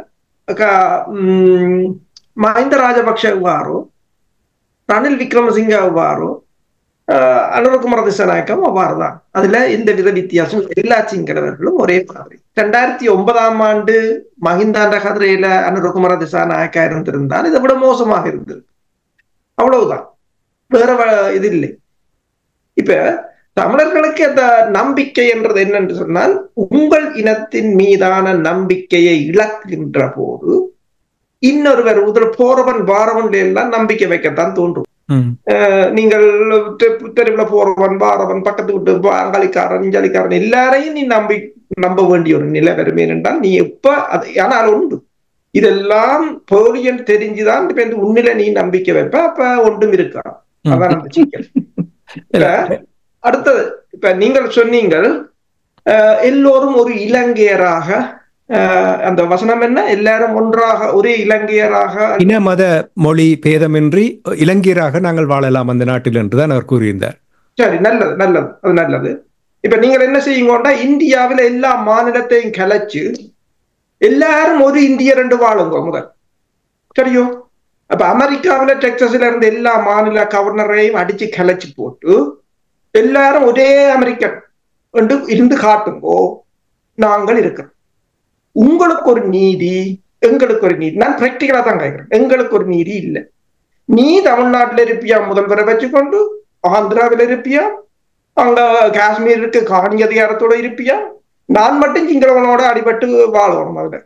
க- ம், மஹிந்த ராஜபக்ஷ அவ்வாறோ ரணில் விக்ரமசிங்க அவ்வாறோ ஆஹ், அனுரகுமார திசநாயக்கம் அவ்வாறு தான் அதுல எந்த வித வித்தியாசம் எல்லா சிங்களவர்களும் ஒரே மாதிரி ரெண்டாயிரத்தி ஒன்பதாம் ஆண்டு மஹிந்தாண்ட கதிரையில அனுரகுமார திசாநாயக்கா இருந்திருந்தால் இதை விட மோசமாக இருந்தது அவ்வளவுதான் வேற வ- இது இல்லை இப்ப தமிழர்களுக்கு அந்த நம்பிக்கை என்றது என்னென்று சொன்னால் உங்கள் இனத்தின் மீதான நம்பிக்கையை இழக்கின்ற போது இன்னொருவர் உதர் போறவன் வாரவன் எல்லாம் நம்பிக்கை வைக்கத்தான் தோன்றும் ம். அஹ் நீங்கள் தெ- தெருவுல போறவன் வாரவன் பக்கத்து விட்டு அங்காளிக்காரன் இஞ்சாலிக்காரன் எல்லாரையும் நீ நம்பி நம்ப வேண்டிய ஒரு நிலை வருமே என்றால் நீ எப்ப அது ஆனால் உண்டு இதெல்லாம் போலியன் தெரிஞ்சுதான் இப்ப இந்த உன்னில நீ நம்பிக்கை வைப்ப அப்ப ஒன்றும் இருக்கா அதான் அந்த சிக்கல் இப்ப அடுத்தது இப்ப நீங்கள் சொன்னீங்கள் அஹ், எல்லோரும் ஒரு இலங்கையராக அஹ், அந்த வசனம் என்ன எல்லாரும் ஒன்றாக ஒரே இலங்கையராக இன மத மொழி பேதமின்றி இலங்கையராக நாங்கள் வாழலாம் அந்த நாட்டில் என்றுதான் அவர் கூறியிருந்தார் சரி நல்லது நல்லது அது நல்லது இப்ப நீங்கள் என்ன செய்யுங்கன்னா இந்தியாவில எல்லா மாநிலத்தையும் கலைச்சு எல்லாரும் ஒரு இந்தியர் ரெண்டு வாழுங்க முதல் சரியோ அப்ப அமெரிக்காவில டெக்சஸ்ல இருந்து எல்லா மாநில கவர்னரையும் அடிச்சு கலைச்சு போட்டு எல்லாரும் ஒரே அமெரிக்கன் என்று இருந்து காட்டுங்கோ நாங்கள் இருக்கிறோம் உங்களுக்கு ஒரு நீதி எங்களுக்கு ஒரு நீதி நான் பிராக்டிகலா தான் கேட்கிறேன் எங்களுக்கு ஒரு நீதி இல்லை நீ தமிழ்நாட்டுல இருப்பியா முதல்வரை வச்சுக்கொண்டு ஆந்திராவில் இருப்பியா அங்க காஷ்மீருக்கு காணி அதிகாரத்தோட இருப்பியா நான் மட்டும் சிங்களவனோட அடிபட்டு வாழணும் அதுல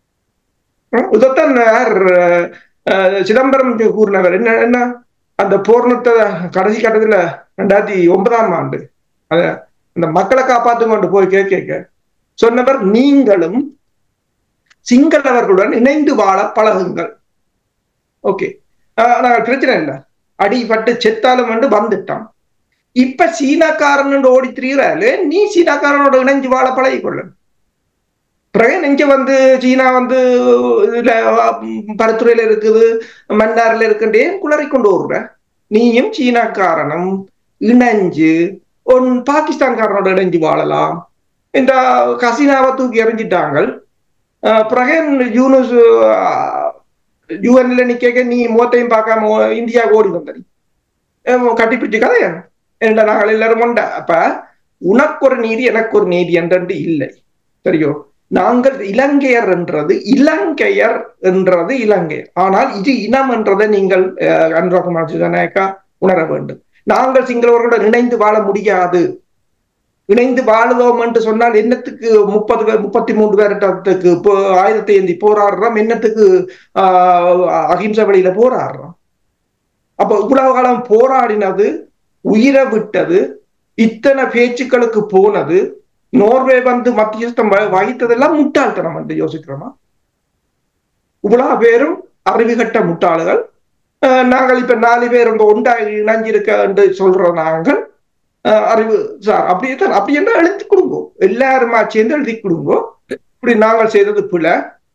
ஹம், இதைத்தான் யார், அஹ், சிதம்பரம் கூறினவர் என்ன என்ன அந்த போர்ணத்தை கடைசி கட்டத்துல ரெண்டாயிரத்தி ஒன்பதாம் ஆண்டு அத அந்த மக்களை காப்பாத்து கொண்டு போய் கேட்க கேட்க சொன்னவர் நீங்களும் சிங்களவர்களுடன் இணைந்து வாழ பழகுங்கள் ஓகே நாங்கள் பிரச்சனை இல்லை அடிபட்டு செத்தாலும் வந்து வந்துட்டான் இப்ப சீனாக்காரன் ஓடி திரிகிறாரு நீ சீனாக்காரனோட இணைஞ்சு வாழ பழகிக்கொள்ள பிறகு இங்க வந்து சீனா வந்து இதுல ம், பருத்துறையில இருக்குது மன்னார்ல இருக்குன்றே குளறி கொண்டு வருற நீயும் சீனாக்காரனும் இணைஞ்சு உன் பாகிஸ்தான்காரனோட இணைஞ்சு வாழலாம் இந்த கசினாவை தூக்கி எறிஞ்சிட்டாங்க அஹ் பிறகு யூனுஸ் யூஎன்ல நிக்க நீ முகத்தையும் பார்க்காம இந்தியா ஓடி வந்த நீ அஹ் கட்டிப்பிட்டு கதையா ஏன்டா நாங்கள் எல்லாரும் உண்டா அப்ப உனக்கு ஒரு நீதி எனக்கு ஒரு நீதி என்றது இல்லை சரியோ நாங்கள் இலங்கையர் என்றது இலங்கையர் என்றது இலங்கையர் ஆனால் இது இனம் என்றதை நீங்கள் அஹ், அனுராகுமார் ஜனநாயக்கா உணர வேண்டும் நாங்கள் சிங்களவர்களுடன் இணைந்து வாழ முடியாது இணைந்து வாழுவோம் என்று சொன்னால் என்னத்துக்கு முப்பது பேர் முப்பத்தி மூன்று பேரத்துக்கு இப்போ ஆயுதத்தை ஏந்தி போராடுறோம் என்னத்துக்கு ஆஹ் அகிம்சை வழியில போராடுறோம் அப்ப இவ்வளவு காலம் போராடினது உயிரை விட்டது இத்தனை பேச்சுக்களுக்கு போனது நோர்வே வந்து மத்தியஸ்தம் வ- வகித்ததெல்லாம் முட்டாள்தனம் என்று யோசிக்கிறோமா இவ்வளவு பேரும் அறிவுகட்ட முட்டாள்கள் அஹ் நாங்கள் இப்ப நாலு பேர் உங்க ஒண்டா இணைஞ்சிருக்க என்று சொல்ற நாங்கள் அஹ் அறிவு சார் அப்படியே தான் அப்படி என்ன எழுதி கொடுங்கோ எல்லாருமா சேர்ந்து எழுதி கொடுங்கோ இப்படி நாங்கள் செய்தது பிள்ளை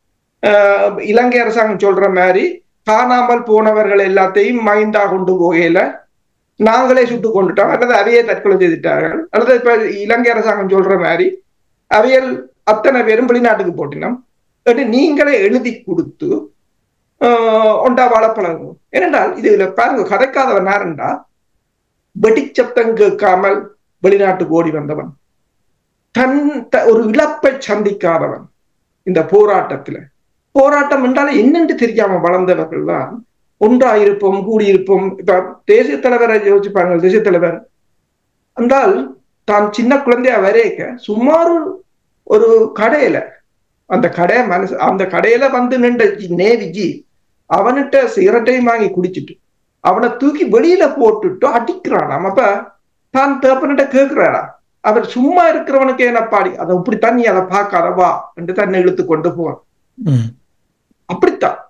இலங்கை அரசாங்கம் சொல்ற மாதிரி காணாமல் போனவர்கள் எல்லாத்தையும் மைண்டா கொண்டு போகையில நாங்களே சுட்டு கொண்டுட்டோம் அல்லது அவையே தற்கொலை செய்துட்டார்கள் அல்லது இப்ப இலங்கை அரசாங்கம் சொல்ற மாதிரி அவையல் அத்தனை பேரும் வெளிநாட்டுக்கு போட்டினோம் என்று நீங்களே எழுதி கொடுத்து ஆஹ் ஒண்டா வாழ பழகும் ஏனென்றால் இதுல பாருங்க கதைக்காதவன் யாருண்டா வெடிச்சத்தம் கேட்காமல் வெளிநாட்டுக்கு ஓடி வந்தவன் தன் த- ஒரு இழப்பை சந்திக்காதவன் இந்த போராட்டத்துல போராட்டம் என்றால் என்னென்று தெரியாம வளர்ந்தவர்கள் தான் ஒன்றாயிருப்போம் கூடியிருப்போம் இப்ப தேசிய தலைவரை யோசிப்பாங்க தேசிய தலைவர் என்றால் தான் சின்ன குழந்தையா வரைக்க சுமார் ஒரு கடையில அந்த கடை மனசு அந்த கடையில வந்து நின்ற ஜி- நேவி ஜி அவன்கிட்ட சிகரெட்டையும் வாங்கி குடிச்சிட்டு அவனை தூக்கி வெளியில போட்டுட்டு அடிக்கிறானாம் அப்ப தான் தேப்பன்கிட்ட கேட்கிறாரா அவர் சும்மா இருக்கிறவனுக்கு என்ன பாடி அதை இப்படித்தான் நீ அதை பார்க்காத வா என்று தன்னை இழுத்து கொண்டு போவான் ம். அப்படித்தான்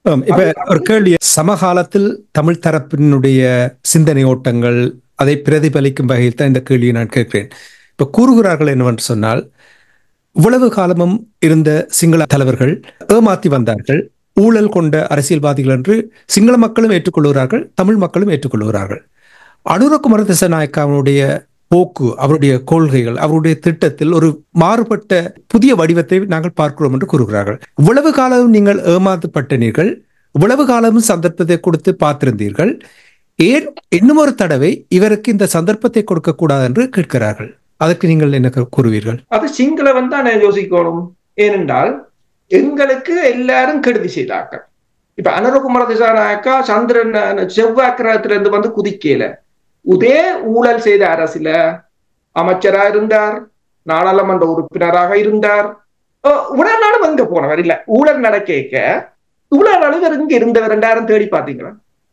ஆம், இப்ப ஒரு கேள்வி சமகாலத்தில் தமிழ் தரப்பினுடைய சிந்தனை ஓட்டங்கள் அதை பிரதிபலிக்கும் வகையில் தான் இந்த கேள்வியை நான் கேட்கிறேன் இப்ப கூறுகிறார்கள் என்னவென்று சொன்னால் இவ்வளவு காலமும் இருந்த சிங்கள தலைவர்கள் ஏமாத்தி வந்தார்கள் ஊழல் கொண்ட அரசியல்வாதிகள் என்று சிங்கள மக்களும் ஏற்றுக்கொள்கிறார்கள் தமிழ் மக்களும் ஏற்றுக்கொள்கிறார்கள் அனுரகுமார திசநாயக்காவுடைய போக்கு அவருடைய கொள்கைகள் அவருடைய திட்டத்தில் ஒரு மாறுபட்ட புதிய வடிவத்தை நாங்கள் பார்க்கிறோம் என்று கூறுகிறார்கள் இவ்வளவு காலம் நீங்கள் ஏமாற்றப்பட்டனீர்கள் இவ்வளவு காலமும் சந்தர்ப்பத்தை கொடுத்து பார்த்திருந்தீர்கள் ஏன் இன்னும் ஒரு தடவை இவருக்கு இந்த சந்தர்ப்பத்தை கொடுக்க கூடாது என்று கேட்கிறார்கள் அதற்கு நீங்கள் என்ன கூ- கூறுவீர்கள் அது சிங்களவன் தான் யோசிக்கணும் ஏனென்றால் எங்களுக்கு எல்லாரும் கெடுதி செய்தார்கள் இப்ப அனுரகுமார திசாநாயக்கா சந்திரன் அஹ், செவ்வாய் கிரகத்துல இருந்து வந்து குதிக்கல உதே ஊழல் செய்த அரசுல அமைச்சரா இருந்தார் நாடாளுமன்ற உறுப்பினராக இருந்தார் அஹ், இவ்வளவு நாளும் எங்க போனவர் இல்ல ஊழல் நடக்க இவ்வளவு நாளும் இங்க இருந்தவர் ரெண்டாயிரம் தேடி பாத்தீங்களா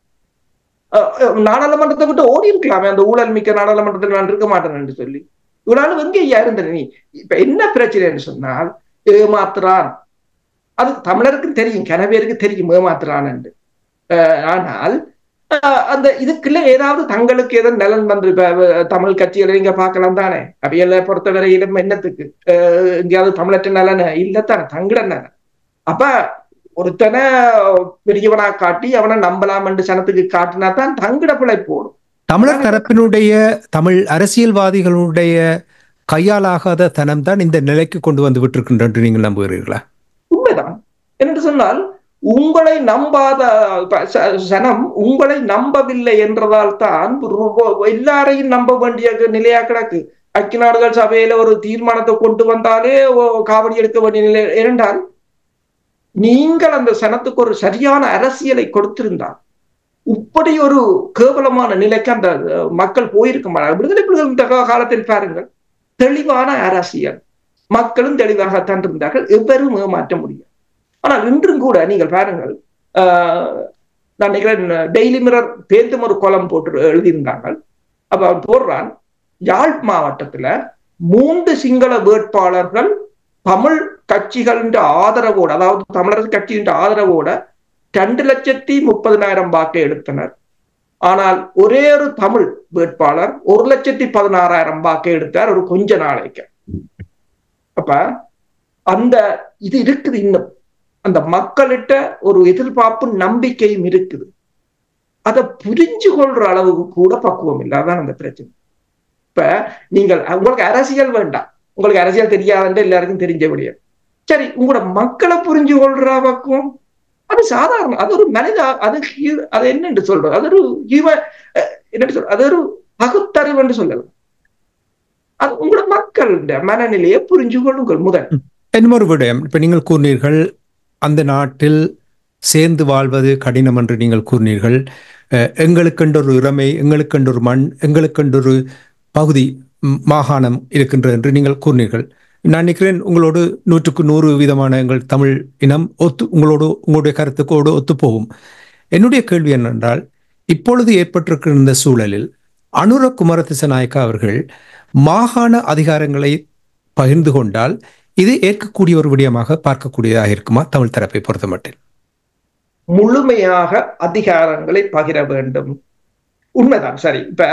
அஹ், அஹ், நாடாளுமன்றத்தை விட்டு ஓடி இருக்கலாமே அந்த ஊழல் மிக்க நாடாளுமன்றத்தில் நான் இருக்க மாட்டேன் என்று சொல்லி இவ்வளவு எங்க ஐயா இருந்த நீ இப்ப என்ன பிரச்சனைன்னு சொன்னால் ஏமாத்துறான் அது தமிழருக்கு தெரியும் கன பேருக்கு தெரியும் ஏமாத்துறான் என்று அஹ் ஆனால் அஹ் அந்த இதுக்குள்ள ஏதாவது தங்களுக்கு ஏதோ நலன் வந்து இப்ப அஹ் தமிழ் கட்சிகளை நீங்க பார்க்கலாம் தானே அவையெல்ல பொறுத்தவரையிலும் என்னத்துக்கு அஹ் எங்கேயாவது தமிழற்ற நலன் இல்லத்தானே தங்கட நலன் அப்ப ஒருத்தனை பெரியவனா காட்டி அவனை நம்பலாம் என்று சனத்துக்கு காட்டினா தான் தங்கட பிழை போடும் தமிழர் தரப்பினுடைய தமிழ் அரசியல்வாதிகளுடைய கையாலாகாத தனம் தான் இந்த நிலைக்கு கொண்டு வந்து விட்டிருக்கின்ற என்று நீங்கள் நம்புகிறீர்களா உண்மைதான் என்று சொன்னால் உங்களை நம்பாத ப- ச- சனம் உங்களை நம்பவில்லை என்றதால் தான் ரு- எல்லாரையும் நம்ப வேண்டிய நிலையா கிடக்கு ஐக்கிய நாடுகள் சபையில ஒரு தீர்மானத்தை கொண்டு வந்தாலே ஓ- காவடி எடுக்க வேண்டிய நிலை ஏனென்றால் நீங்கள் அந்த சனத்துக்கு ஒரு சரியான அரசியலை கொடுத்திருந்தால் இப்படி ஒரு கேவலமான நிலைக்கு அந்த அஹ், மக்கள் போயிருக்க மாட்டாங்க விடுதலை புலிகள் இந்த கா- காலத்தில் பாருங்கள் தெளிவான அரசியல் மக்களும் தெளிவாகத்தான் இருந்தார்கள் எவரும் ஏமாற்ற முடியும் ஆனால் இன்றும் கூட நீங்கள் பாருங்கள் ஆஹ், நான் நினைக்கிறேன் டெய்லி மிரர் பேந்தும் ஒரு கோலம் போட்டு எழுதியிருந்தாங்க அப்ப அவன் போடுறான் யாழ் மாவட்டத்துல மூன்று சிங்கள வேட்பாளர்கள் தமிழ் கட்சிகளின் ஆதரவோடு அதாவது தமிழரசு கட்சியின் ஆதரவோட ரெண்டு லட்சத்தி முப்பதினாயிரம் வாக்கை எடுத்தனர் ஆனால் ஒரே ஒரு தமிழ் வேட்பாளர் ஒரு லட்சத்தி பதினாறாயிரம் வாக்கை எடுத்தார் ஒரு கொஞ்ச நாளைக்கு அப்ப அந்த இது இருக்குது இன்னும் அந்த மக்களிட்ட ஒரு எதிர்பார்ப்பு நம்பிக்கையும் இருக்குது அதை புரிஞ்சு கொள்ற அளவுக்கு கூட பக்குவம் இல்லை அதான் அந்த பிரச்சனை இப்ப நீங்கள் உங்களுக்கு அரசியல் வேண்டாம் உங்களுக்கு அரசியல் தெரியாதுன்ற எல்லாருக்கும் தெரிஞ்ச முடியாது சரி உங்களோட மக்களை புரிஞ்சு கொள்ற பக்குவம் அது சாதாரண அது ஒரு மனித அது hu- அது என்னன்னு சொல்றது அது ஒரு human, அஹ், என்னன்னு சொல்ற அது ஒரு பகுத்தறிவு என்று சொல்லலாம் அது உங்களோட மக்கள் மனநிலையை புரிஞ்சு கொள்ளுங்கள் முதல் இன்னொரு விடயம் இப்ப நீங்கள் கூறினீர்கள் அந்த நாட்டில் சேர்ந்து வாழ்வது கடினம் என்று நீங்கள் கூறினீர்கள் அஹ், எங்களுக்கென்றொரு இறமை எங்களுக்கென்றொரு மண் எங்களுக்கென்றொரு பகுதி ம், மாகாணம் இருக்கின்றது என்று நீங்கள் கூறினீர்கள் நான் நினைக்கிறேன் உங்களோடு நூற்றுக்கு நூறு விதமான எங்கள் தமிழ் இனம் ஒத்து உங்களோடு உங்களுடைய கருத்துக்கோடு ஒத்துப்போகும் என்னுடைய கேள்வி என்னென்றால் இப்பொழுது ஏற்பட்டிருக்கிற இந்த சூழலில் அனுர குமாரதிசநாயக்கா அவர்கள் மாகாண அதிகாரங்களை பகிர்ந்து கொண்டால் இது ஏற்கக்கூடிய ஒரு விடயமாக பார்க்கக்கூடியதாக இருக்குமா தமிழ் தரப்பை பொறுத்த மட்டில் முழுமையாக அதிகாரங்களை பகிர வேண்டும் உண்மைதான் சரி இப்ப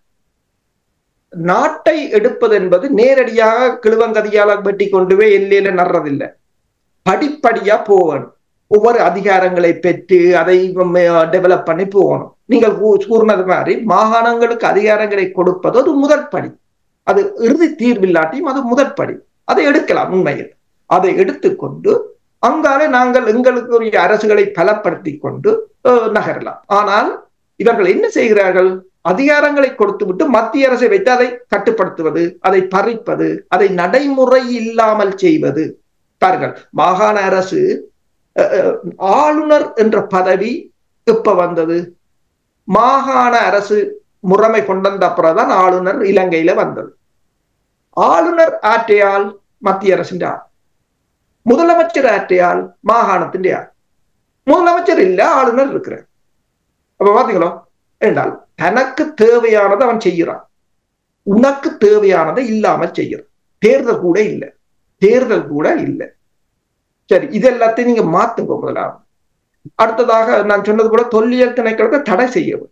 நாட்டை எடுப்பது என்பது நேரடியாக கிழுவங்கதியால வெட்டி கொண்டு போய் எல்லையில நடுறதில்லை படிப்படியா போகணும் ஒவ்வொரு அதிகாரங்களை பெற்று அதை டெவலப் பண்ணி போகணும் நீங்கள் கூ- கூறினது மாதிரி மாகாணங்களுக்கு அதிகாரங்களை கொடுப்பது ஒரு முதல் படி அது இறுதி தீர்வில்லாட்டியும் அது முதல் படி அதை எடுக்கலாம் உண்மையில் அதை எடுத்துக்கொண்டு அங்காலே நாங்கள் எங்களுக்குரிய அரசுகளை பலப்படுத்தி கொண்டு அஹ், நகரலாம் ஆனால் இவர்கள் என்ன செய்கிறார்கள் அதிகாரங்களை கொடுத்துவிட்டு மத்திய அரசை வைத்து அதை கட்டுப்படுத்துவது அதை பறிப்பது அதை நடைமுறை இல்லாமல் செய்வது பாருங்கள் மாகாண அரசு அஹ், அஹ், ஆளுநர் என்ற பதவி எப்ப வந்தது மாகாண அரசு முறைமை கொண்டு வந்த அப்புறம்தான் ஆளுநர் இலங்கையில வந்தது ஆளுநர் ஆற்றையால் மத்திய அரசின் ஆள் முதலமைச்சர் ஆற்றையால் மாகாணத்தின் ஆள் முதலமைச்சர் இல்ல ஆளுநர் இருக்கிறார் அப்ப பாத்தீங்களோ என்றால் தனக்கு தேவையானதை அவன் செய்யறான் உனக்கு தேவையானதை இல்லாமல் செய்யறான் தேர்தல் கூட இல்லை தேர்தல் கூட இல்லை சரி இது எல்லாத்தையும் நீங்க மாத்துங்க முதலாவது அடுத்ததாக நான் சொன்னது போல தொல்லியல் திணைக்களத்தை தடை செய்ய வேண்டும்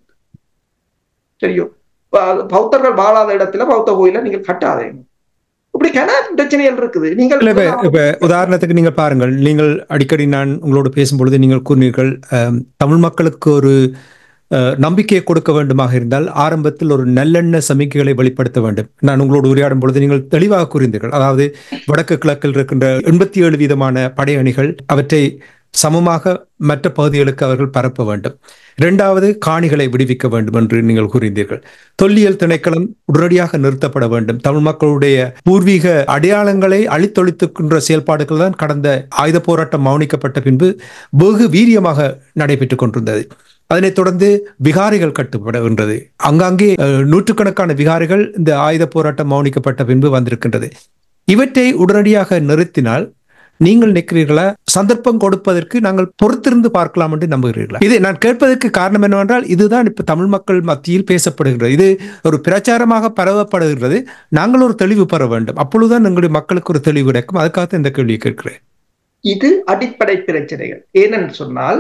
சரியோ ப- பௌத்தர்கள் வாழாத இடத்துல பௌத்த கோயில நீங்கள் கட்டாதீங்க இப்படி கன பிரச்சனைகள் இருக்குது நீங்கள் இல்ல, இப்ப இப்ப உதாரணத்துக்கு நீங்கள் பாருங்கள் நீங்கள் அடிக்கடி நான் உங்களோடு பேசும்பொழுது நீங்கள் கூறினீர்கள் அஹ், தமிழ் மக்களுக்கு ஒரு அஹ், நம்பிக்கையை கொடுக்க வேண்டுமாக இருந்தால் ஆரம்பத்தில் ஒரு நல்லெண்ண சமிக்கைகளை வெளிப்படுத்த வேண்டும் நான் உங்களோடு உரையாடும் பொழுது நீங்கள் தெளிவாக கூறினீர்கள் அதாவது வடக்கு கிழக்கில் இருக்கின்ற எண்பத்தி ஏழு வீதமான படையணிகள் அவற்றை சமமாக மற்ற பகுதிகளுக்கு அவர்கள் பரப்ப வேண்டும் இரண்டாவது காணிகளை விடுவிக்க வேண்டும் என்று நீங்கள் கூறினீர்கள் தொல்லியல் திணைக்களம் உடனடியாக நிறுத்தப்பட வேண்டும் தமிழ் மக்களுடைய பூர்வீக அடையாளங்களை அழித்தொழித்துக்கின்ற செயல்பாடுகள் தான் கடந்த ஆயுத போராட்டம் மௌனிக்கப்பட்ட பின்பு வெகு வீரியமாக நடைபெற்றுக் கொண்டிருந்தது அதனைத் தொடர்ந்து விகாரிகள் கட்டுப்படுகின்றது அங்காங்கே அஹ், நூற்றுக்கணக்கான விகாரிகள் இந்த ஆயுத போராட்டம் மௌனிக்கப்பட்ட பின்பு வந்திருக்கின்றது இவற்றை உடனடியாக நிறுத்தினால் நீங்கள் நிற்கிறீர்களா சந்தர்ப்பம் கொடுப்பதற்கு நாங்கள் பொறுத்திருந்து பார்க்கலாம் என்று நம்புகிறீர்களா இது நான் கேட்பதற்கு காரணம் என்னவென்றால் இதுதான் இப்ப தமிழ் மக்கள் மத்தியில் பேசப்படுகிறது இது ஒரு பிரச்சாரமாக பரவப்படுகிறது நாங்கள் ஒரு தெளிவு பெற வேண்டும் அப்பொழுதுதான் எங்களுடைய மக்களுக்கு ஒரு தெளிவு கிடைக்கும் அதுக்காக இந்த கேள்வியை கேட்கிறேன் இது அடிப்படை பிரச்சனைகள் ஏனென்று சொன்னால்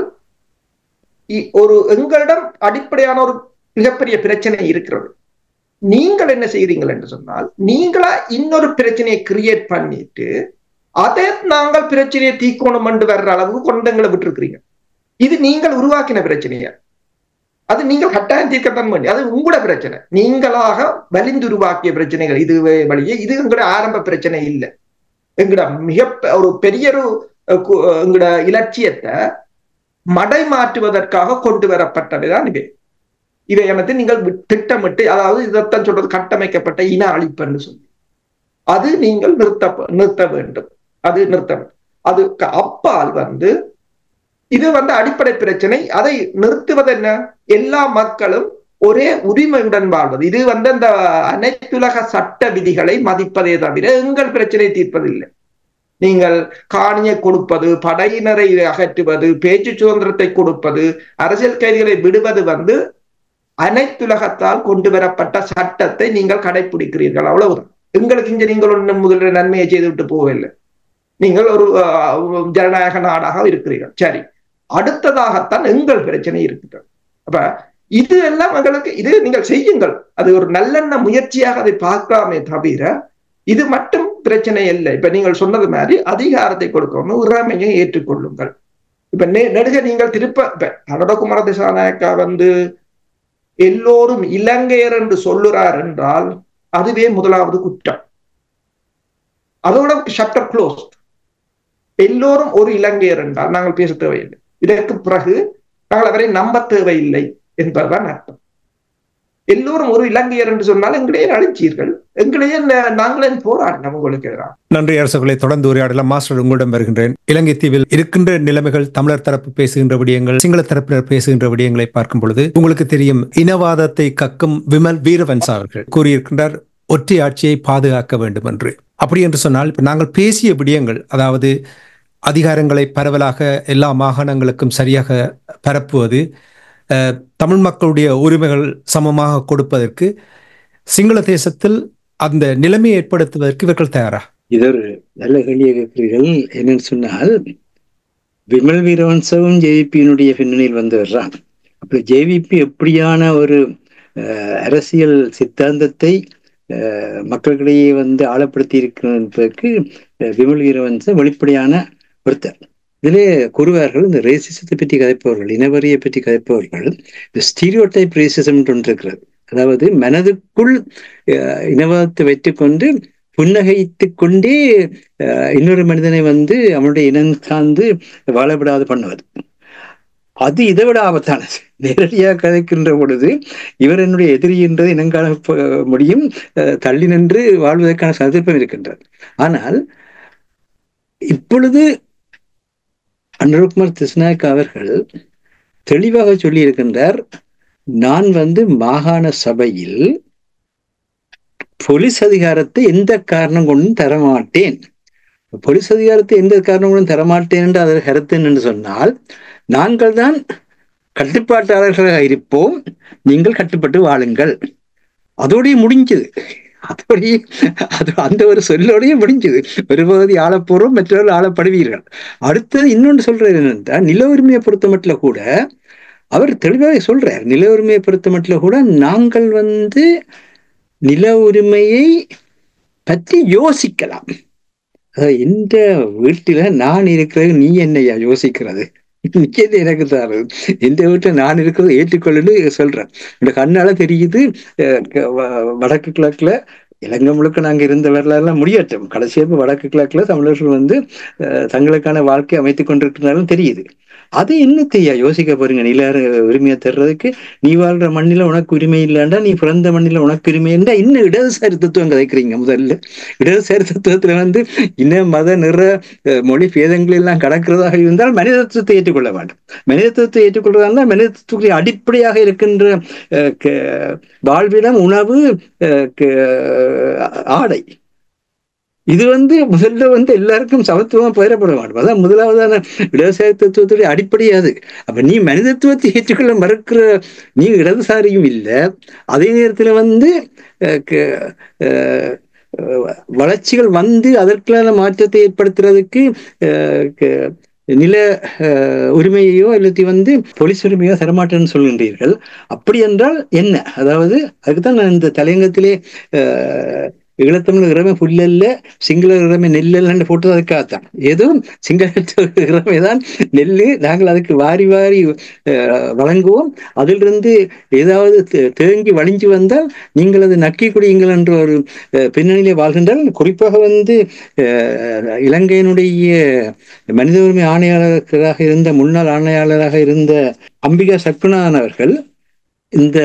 இ- ஒரு எங்களிடம் அடிப்படையான ஒரு மிகப்பெரிய பிரச்சனை இருக்கிறது நீங்கள் என்ன செய்கிறீங்கள் என்று சொன்னால் நீங்களா இன்னொரு பிரச்சனையை கிரியேட் பண்ணிட்டு அதை நாங்கள் பிரச்சனையை தீக்கோணம் என்று வர்ற அளவுக்கு கொண்டங்களை விட்டுருக்கிறீங்க இது நீங்கள் உருவாக்கின பிரச்சனையா அது நீங்கள் கட்டாயம் தீர்க்கத்தான் பண்ணி அது உங்களோட பிரச்சனை நீங்களாக வலிந்து உருவாக்கிய பிரச்சனைகள் இது வழியே இது எங்களோட ஆரம்ப பிரச்சனை இல்லை எங்களோட மிக பெ- ஒரு பெரிய ஒரு அஹ், கு- அஹ், எங்களோட இலட்சியத்தை மடை மாற்றுவதற்காக கொண்டு வரப்பட்டவைதான் இவை இவை எனக்கு நீங்கள் வி- திட்டமிட்டு அதாவது இதைத்தான் சொல்றது கட்டமைக்கப்பட்ட இன அழிப்புன்னு சொல்லி அது நீங்கள் நிறுத்த நிறுத்த வேண்டும் அது நிறுத்த வேண்டும் அதுக்கு அப்பால் வந்து இது வந்து அடிப்படை பிரச்சனை அதை நிறுத்துவது என்ன எல்லா மக்களும் ஒரே உரிமையுடன் வாழ்வது இது வந்து அந்த அனைத்துலக சட்ட விதிகளை மதிப்பதே தவிர எங்கள் பிரச்சனை தீர்ப்பதில்லை நீங்கள் காணியை கொடுப்பது படையினரை அகற்றுவது பேச்சு சுதந்திரத்தை கொடுப்பது அரசியல் கைதிகளை விடுவது வந்து அனைத்துலகத்தால் கொண்டு வரப்பட்ட சட்டத்தை நீங்கள் கடைபிடிக்கிறீர்கள் அவ்வளவுதான் எங்களுக்கு இங்க நீங்கள் ஒன்றும் முதலில் நன்மையை செய்துவிட்டு போகவில்லை நீங்கள் ஒரு அஹ், ஜனநாயக நாடாக இருக்கிறீர்கள் சரி அடுத்ததாகத்தான் எங்கள் பிரச்சனை இருக்கிறது அப்ப இது எல்லாம் எங்களுக்கு இது நீங்கள் செய்யுங்கள் அது ஒரு நல்லெண்ண முயற்சியாக அதை பார்க்கலாமே தவிர இது மட்டும் பிரச்சனை இல்லை இப்ப நீங்கள் சொன்னது மாதிரி அதிகாரத்தை கொடுக்கணும் உரிமையை ஏற்றுக்கொள்ளுங்கள் இப்ப நெ- நெடுக நீங்கள் திருப்ப இப்ப கனடகுமார திசாநாயக்கா வந்து எல்லோரும் இலங்கையர் என்று சொல்லுறார் என்றால் அதுவே முதலாவது குற்றம் அதோட ஷட்டர் க்ளோஸ் எல்லோரும் ஒரு இலங்கையர் என்றால் நாங்கள் பேச தேவையில்லை இதற்கு பிறகு நாங்கள் அவரை நம்ப தேவையில்லை என்பதுதான் அர்த்தம் எல்லோரும் ஒரு இலங்கையர் என்று சொன்னால் எங்களையே அழிச்சீர்கள் எங்களையே ந- நாங்களே போராடினோம் உங்களுக்கு எதிராக நன்றி அரசுகளை தொடர்ந்து உரையாடலாம் மாஸ்டர் உங்களிடம் வருகின்றேன் இலங்கை தீவில் இருக்கின்ற நிலைமைகள் தமிழர் தரப்பு பேசுகின்ற விடயங்கள் சிங்கள தரப்பினர் பேசுகின்ற விடயங்களை பார்க்கும் பொழுது உங்களுக்கு தெரியும் இனவாதத்தை கக்கும் விமல் வீரவன்ஸ் அவர்கள் கூறியிருக்கின்றார் ஒற்றை ஆட்சியை பாதுகாக்க வேண்டும் என்று அப்படி என்று சொன்னால் இப்ப நாங்கள் பேசிய விடயங்கள் அதாவது அதிகாரங்களை பரவலாக எல்லா மாகாணங்களுக்கும் சரியாக பரப்புவது அஹ், தமிழ் மக்களுடைய உரிமைகள் சமமாக கொடுப்பதற்கு சிங்கள தேசத்தில் அந்த நிலைமையை ஏற்படுத்துவதற்கு இவர்கள் தயாரா இது ஒரு நல்ல கேள்வியை கேட்கிறீர்கள் என்னன்னு சொன்னால் விமல் வீரவன்சவும் ஜேவிபியினுடைய பின்னணியில் வந்து வர்றான் அப்ப ஜேவிபி எப்படியான ஒரு அஹ், அரசியல் சித்தாந்தத்தை அஹ், மக்களிடையே வந்து ஆழப்படுத்தி இருக்கிறதற்கு அஹ், விமல் வீரவன்ச வெளிப்படையான ஒருத்தர் இதிலே கூறுவார்கள் இந்த ரேசிசத்தை பற்றி கதைப்பவர்கள் இனவரியை பற்றி கதைப்பவர்கள் இந்த ஸ்டீரியோ டைப் ரேசிசம் ஒன்று இருக்கிறது அதாவது மனதுக்குள் அஹ், இனவாதத்தை வைத்துக்கொண்டு புன்னகைத்துக் கொண்டே அஹ், இன்னொரு மனிதனை வந்து அவனுடைய இனம் சார்ந்து வாழப்படாது பண்ணுவது அது இதை விட ஆபத்தானது நேரடியாக கதைக்கின்ற பொழுது இவர் என்னுடைய எதிரி என்றது இனங்காண ப- முடியும் அஹ், தள்ளி நின்று வாழ்வதற்கான சந்தர்ப்பம் இருக்கின்றது ஆனால் இப்பொழுது அனுரகுமார் திஸ்நாயக் அவர்கள் தெளிவாக சொல்லி இருக்கின்றார் நான் வந்து மாகாண சபையில் போலீஸ் அதிகாரத்தை எந்த காரணம் கொண்டும் தரமாட்டேன் போலீஸ் அதிகாரத்தை எந்த காரணம் கொண்டும் தரமாட்டேன் என்று அதற்கு கருத்து என்று சொன்னால் நாங்கள் தான் கட்டுப்பாட்டாளர்களாக இருப்போம் நீங்கள் கட்டுப்பட்டு வாழுங்கள் அதோடய முடிஞ்சது அப்படி அது அந்த ஒரு சொல்லோடயே முடிஞ்சது ஒரு பகுதி ஆளப்போறோம் மற்றவர்கள் ஆளப்படுவீர்கள் அடுத்தது இன்னொன்று சொல்றது என்னன்னா நில உரிமையை பொறுத்த மட்டும் கூட அவர் தெளிவாக சொல்றார் நில உரிமையை பொறுத்த மட்டும் கூட நாங்கள் வந்து நில உரிமையை பற்றி யோசிக்கலாம் அதாவது எந்த வீட்டில நான் இருக்கிறது நீ என்னையா யோசிக்கிறது நிச்சயத்தை எனக்கு தாரு எந்த வீட்டில் நான் இருக்கிறது ஏற்றுக்கொள்ளுன்னு சொல்றேன் இந்த கண்ணால தெரியுது அஹ் க- வ- வடக்கு கிழக்குல இலங்கை முழுக்க நாங்க இருந்த வரலாறுலாம் முடியட்டும் கடைசியாக வடக்கு கிழக்குல தமிழர்கள் வந்து அஹ், தங்களுக்கான வாழ்க்கை அமைத்துக் கொண்டிருக்கிறாலும் தெரியுது அது என்னத்தையா யோசிக்க போறீங்க நில உரிமையை தர்றதுக்கு நீ வாழ்ற மண்ணில உனக்கு உரிமை இல்லைண்டா நீ பிறந்த மண்ணில உனக்கு உரிமை இருந்தா இன்னும் இடதுசாரி தத்துவம் கதைக்கிறீங்க முதல்ல இடதுசாரி தத்துவத்துல வந்து இன மத நிற அஹ், மொழி பேதங்கள் எல்லாம் கடக்கிறதாக இருந்தால் மனிதத்துவத்தை ஏற்றுக்கொள்ள வேண்டும் மனிதத்துவத்தை ஏற்றுக்கொள்வதா இருந்தால் மனிதத்துவத்துடைய அடிப்படையாக இருக்கின்ற அஹ், க- வாழ்விடம் உணவு அஹ், க- ஆடை இது வந்து முதல்ல வந்து எல்லாருக்கும் சமத்துவமா பெயரப்பட வேண்டும் அதான் முதலாவதான இடதுசாரி தத்துவத்துடைய அடிப்படை அது அப்ப நீ மனிதத்துவத்தை ஏற்றுக்கொள்ள மறுக்கிற நீ இடதுசாரியும் இல்லை அதே நேரத்துல வந்து அஹ், க- அஹ், அஹ், வளர்ச்சிகள் வந்து அதற்கான மாற்றத்தை ஏற்படுத்துறதுக்கு அஹ், க- நில அஹ், உரிமையையோ இல்லாட்டி வந்து போலீஸ் உரிமையோ தரமாட்டேன்னு சொல்கின்றீர்கள் அப்படி என்றால் என்ன அதாவது அதுக்குதான் நான் இந்த தலையங்கத்திலே அஹ், ஈழத்தமிழ் இறமை புல்லல்ல சிங்கள இறமை நெல்லன்னு போட்டது அதுக்காகத்தான் ஏதோ சிங்கள இறமை தான் நெல்லு நாங்கள் அதுக்கு வாரி வாரி அஹ், வழங்குவோம் அதிலிருந்து ஏதாவது தே- தேங்கி வழிஞ்சு வந்தால் நீங்கள் அது நக்கி குடியுங்கள் என்ற ஒரு அஹ், பின்னணியிலே வாழ்கின்றால் குறிப்பாக வந்து அஹ், இலங்கையினுடைய மனித உரிமை ஆணையாளராக இருந்த முன்னாள் ஆணையாளராக இருந்த அம்பிகா சக்குநாதன் அவர்கள் இந்த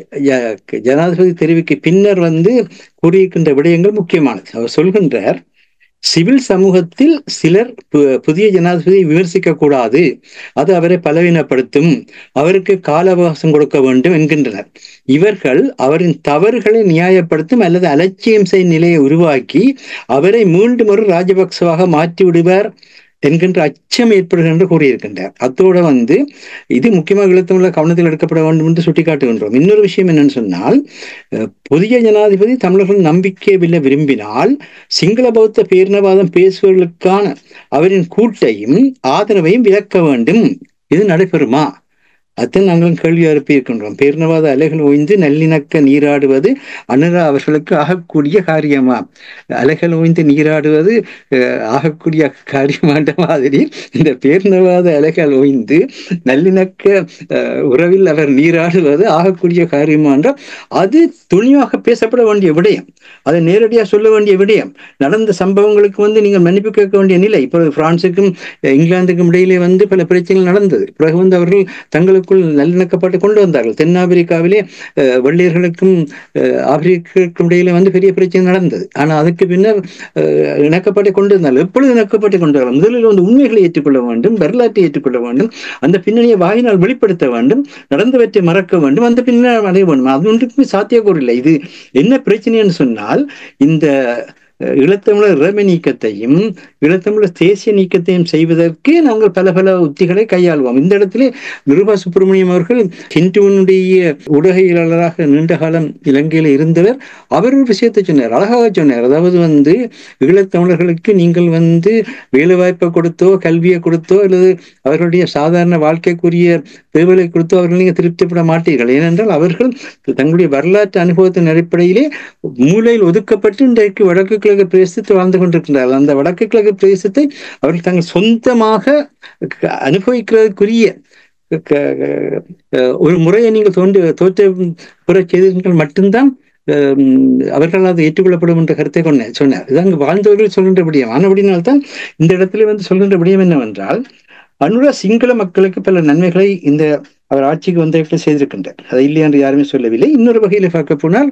ய- ஜனாதிபதி தெரிவுக்கு பின்னர் வந்து கூறியிருக்கின்ற விடயங்கள் முக்கியமானது அவர் சொல்கின்றார் சிவில் சமூகத்தில் சிலர் பு- புதிய ஜனாதிபதியை விமர்சிக்க கூடாது அது அவரை பலவீனப்படுத்தும் அவருக்கு கால அவகாசம் கொடுக்க வேண்டும் என்கின்றனர் இவர்கள் அவரின் தவறுகளை நியாயப்படுத்தும் அல்லது அலட்சியம் செய்யும் நிலையை உருவாக்கி அவரை மீண்டும் ஒரு ராஜபக்சவாக மாற்றி விடுவார் என்கின்ற அச்சம் ஏற்படுகிறது என்று கூறியிருக்கின்றார் அத்தோட வந்து இது முக்கியமாக இழுத்தமுள்ள கவனத்தில் எடுக்கப்பட வேண்டும் என்று சுட்டிக்காட்டுகின்றோம் இன்னொரு விஷயம் என்னன்னு சொன்னால் அஹ், புதிய ஜனாதிபதி தமிழர்கள் நம்பிக்கை வில்ல விரும்பினால் சிங்கள பௌத்த பேரினவாதம் பேசுவதற்கான அவரின் கூட்டையும் ஆதரவையும் விளக்க வேண்டும் இது நடைபெறுமா அதான் நாங்களும் கேள்வி எழுப்பியிருக்கின்றோம் பேரினவாத அலைகள் ஓய்ந்து நல்லிணக்க நீராடுவது அனுரா அவர்களுக்கு ஆகக்கூடிய காரியமா அலைகள் ஓய்ந்து நீராடுவது அஹ், ஆகக்கூடிய காரியமாண்ட மாதிரி இந்த பேரினவாத அலைகள் ஓய்ந்து நல்லிணக்க அஹ், உறவில் அவர் நீராடுவது ஆகக்கூடிய காரியமான்ற அது துணியாக பேசப்பட வேண்டிய விடயம் அதை நேரடியாக சொல்ல வேண்டிய விடயம் நடந்த சம்பவங்களுக்கு வந்து நீங்கள் மன்னிப்பு கேட்க வேண்டிய நிலை இப்போ பிரான்சுக்கும் அஹ், இங்கிலாந்துக்கும் இடையிலே வந்து பல பிரச்சனைகள் நடந்தது பிறகு வந்து அவர்கள் தங்களுக்குள் நல்லிணக்கப்பாட்டை கொண்டு வந்தார்கள் தென்னாப்பிரிக்காவிலே அஹ், வெள்ளையர்களுக்கும் அஹ், ஆப்பிரிக்கருக்கும் இடையிலே வந்து பெரிய பிரச்சனை நடந்தது ஆனால் அதுக்கு பின்னர் அஹ், இணக்கப்பாட்டை கொண்டு வந்தார்கள் எப்பொழுது இணக்கப்பாட்டை கொண்டு வரலாம் முதலில் வந்து உண்மைகளை ஏற்றுக்கொள்ள வேண்டும் வரலாற்றை ஏற்றுக்கொள்ள வேண்டும் அந்த பின்னணியை வாயினால் வெளிப்படுத்த வேண்டும் நடந்தவற்றை மறக்க வேண்டும் அந்த பின்னர் அடைய வேண்டும் அது ஒன்றுக்குமே சாத்தியக்கூறு இல்லை இது என்ன பிரச்சனைன்னு சொன்னால் இந்த அஹ், ஈழத்தமிழர் இறைமை நீக்கத்தையும் ஈழத்தமிழர் தேசிய நீக்கத்தையும் செய்வதற்கு நாங்கள் பல பல உத்திகளை கையாளுவோம் இந்த இடத்திலே நிருபா சுப்பிரமணியம் அவர்கள் ஹிந்துவனுடைய ஊடகையாளராக நீண்ட காலம் இலங்கையில் இருந்தவர் அவர் ஒரு விஷயத்தை சொன்னார் அழகாக சொன்னார் அதாவது வந்து ஈழத்தமிழர்களுக்கு நீங்கள் வந்து வேலை வாய்ப்பை கொடுத்தோ கல்வியை கொடுத்தோ அல்லது அவர்களுடைய சாதாரண வாழ்க்கைக்குரிய தேவைகளை கொடுத்தோ அவர்கள் நீங்கள் திருப்திப்பட மாட்டீர்கள் ஏனென்றால் அவர்கள் தங்களுடைய வரலாற்று அனுபவத்தின் அடிப்படையிலே மூலையில் ஒதுக்கப்பட்டு இன்றைக்கு வடக்கு கிழக்கு பிரதேசத்தில் வாழ்ந்து கொண்டிருக்கின்றார்கள் அந்த வடக்கு கிழக்கு பிரதேசத்தை அவர்கள் தங்கள் சொந்தமாக க- அனுபவிக்கிறதுக்குரிய க- க- அஹ் ஒரு முறையை நீங்கள் தோன்று தோற்ற பெற செய்தீர்கள் மட்டும்தான் ஹம், அவர்கள் அது ஏற்றுக்கொள்ளப்படும் என்ற கருத்தை கொண்ட சொன்னார் இது அங்கு வாழ்ந்தவர்கள் சொல்கின்ற விடயம் ஆனபடினால்தான் இந்த இடத்துல வந்து சொல்கின்ற விடயம் என்னவென்றால் அனுரா சிங்கள மக்களுக்கு பல நன்மைகளை இந்த அவர் ஆட்சிக்கு வந்த இடத்துல செய்திருக்கின்றார் அது இல்லை என்று யாருமே சொல்லவில்லை இன்னொரு வகையில பார்க்க போனால்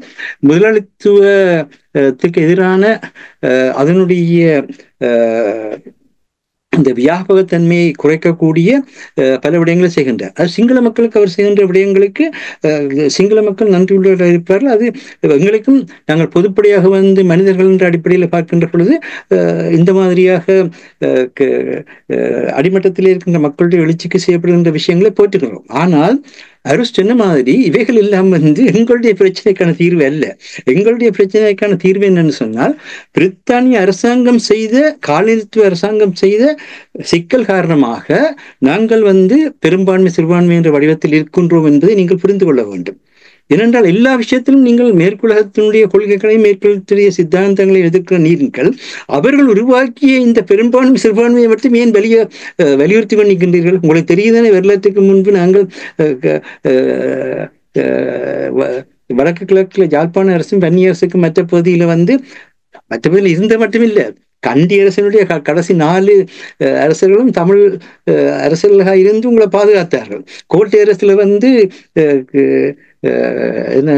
முதலாளித்துவத்துக்கு எதிரான அஹ், அதனுடைய அஹ், இந்த வியாபகத்தன்மையை குறைக்கக்கூடிய அஹ், பல விடயங்களை செய்கின்றார் அது சிங்கள மக்களுக்கு அவர் செய்கின்ற விடயங்களுக்கு அஹ், சிங்கள மக்கள் நன்றியுள்ளவர்கள் இருப்பார்கள் அது எங்களுக்கும் நாங்கள் பொதுப்படையாக வந்து மனிதர்கள் என்ற அடிப்படையில் பார்க்கின்ற பொழுது அஹ், இந்த மாதிரியாக அஹ், க- அஹ், அடிமட்டத்தில் இருக்கின்ற மக்களுடைய எழுச்சிக்கு செய்யப்படுகின்ற விஷயங்களை போற்றுகிறோம் ஆனால் அருஷ் சொன்ன மாதிரி இவைகள் எல்லாம் வந்து எங்களுடைய பிரச்சனைக்கான தீர்வு அல்ல எங்களுடைய பிரச்சனைக்கான தீர்வு என்னன்னு சொன்னால் பிரித்தானிய அரசாங்கம் செய்த காலனித்துவ அரசாங்கம் செய்த சிக்கல் காரணமாக நாங்கள் வந்து பெரும்பான்மை சிறுபான்மை என்ற வடிவத்தில் இருக்கின்றோம் என்பதை நீங்கள் புரிந்து கொள்ள வேண்டும் ஏனென்றால் எல்லா விஷயத்திலும் நீங்கள் மேற்குலகத்தினுடைய கொள்கைகளை மேற்குலகத்துடைய சித்தாந்தங்களை எதிர்க்கிற நீங்கள் அவர்கள் உருவாக்கிய இந்த பெரும்பான்மை சிறுபான்மையை மட்டும் ஏன் வெளிய அஹ், வலியுறுத்தி கொண்டிருக்கின்றீர்கள் உங்களுக்கு தெரியுதானே வரலாற்றுக்கு முன்பு நாங்கள் அஹ், க- அஹ், அஹ், வ- வடக்கு கிழக்குல யாழ்ப்பாண அரசும் வன்னி அரசுக்கு மற்ற பகுதியில வந்து மற்ற பகுதியில் இருந்த மட்டுமில்லை கண்டி அரசனுடைய க- கடைசி நாலு அஹ், அரசர்களும் தமிழ் அஹ், அரசர்களாக இருந்து உங்களை பாதுகாத்தார்கள் கோட்டை அரசுல வந்து அஹ், கு- அஹ், என்ன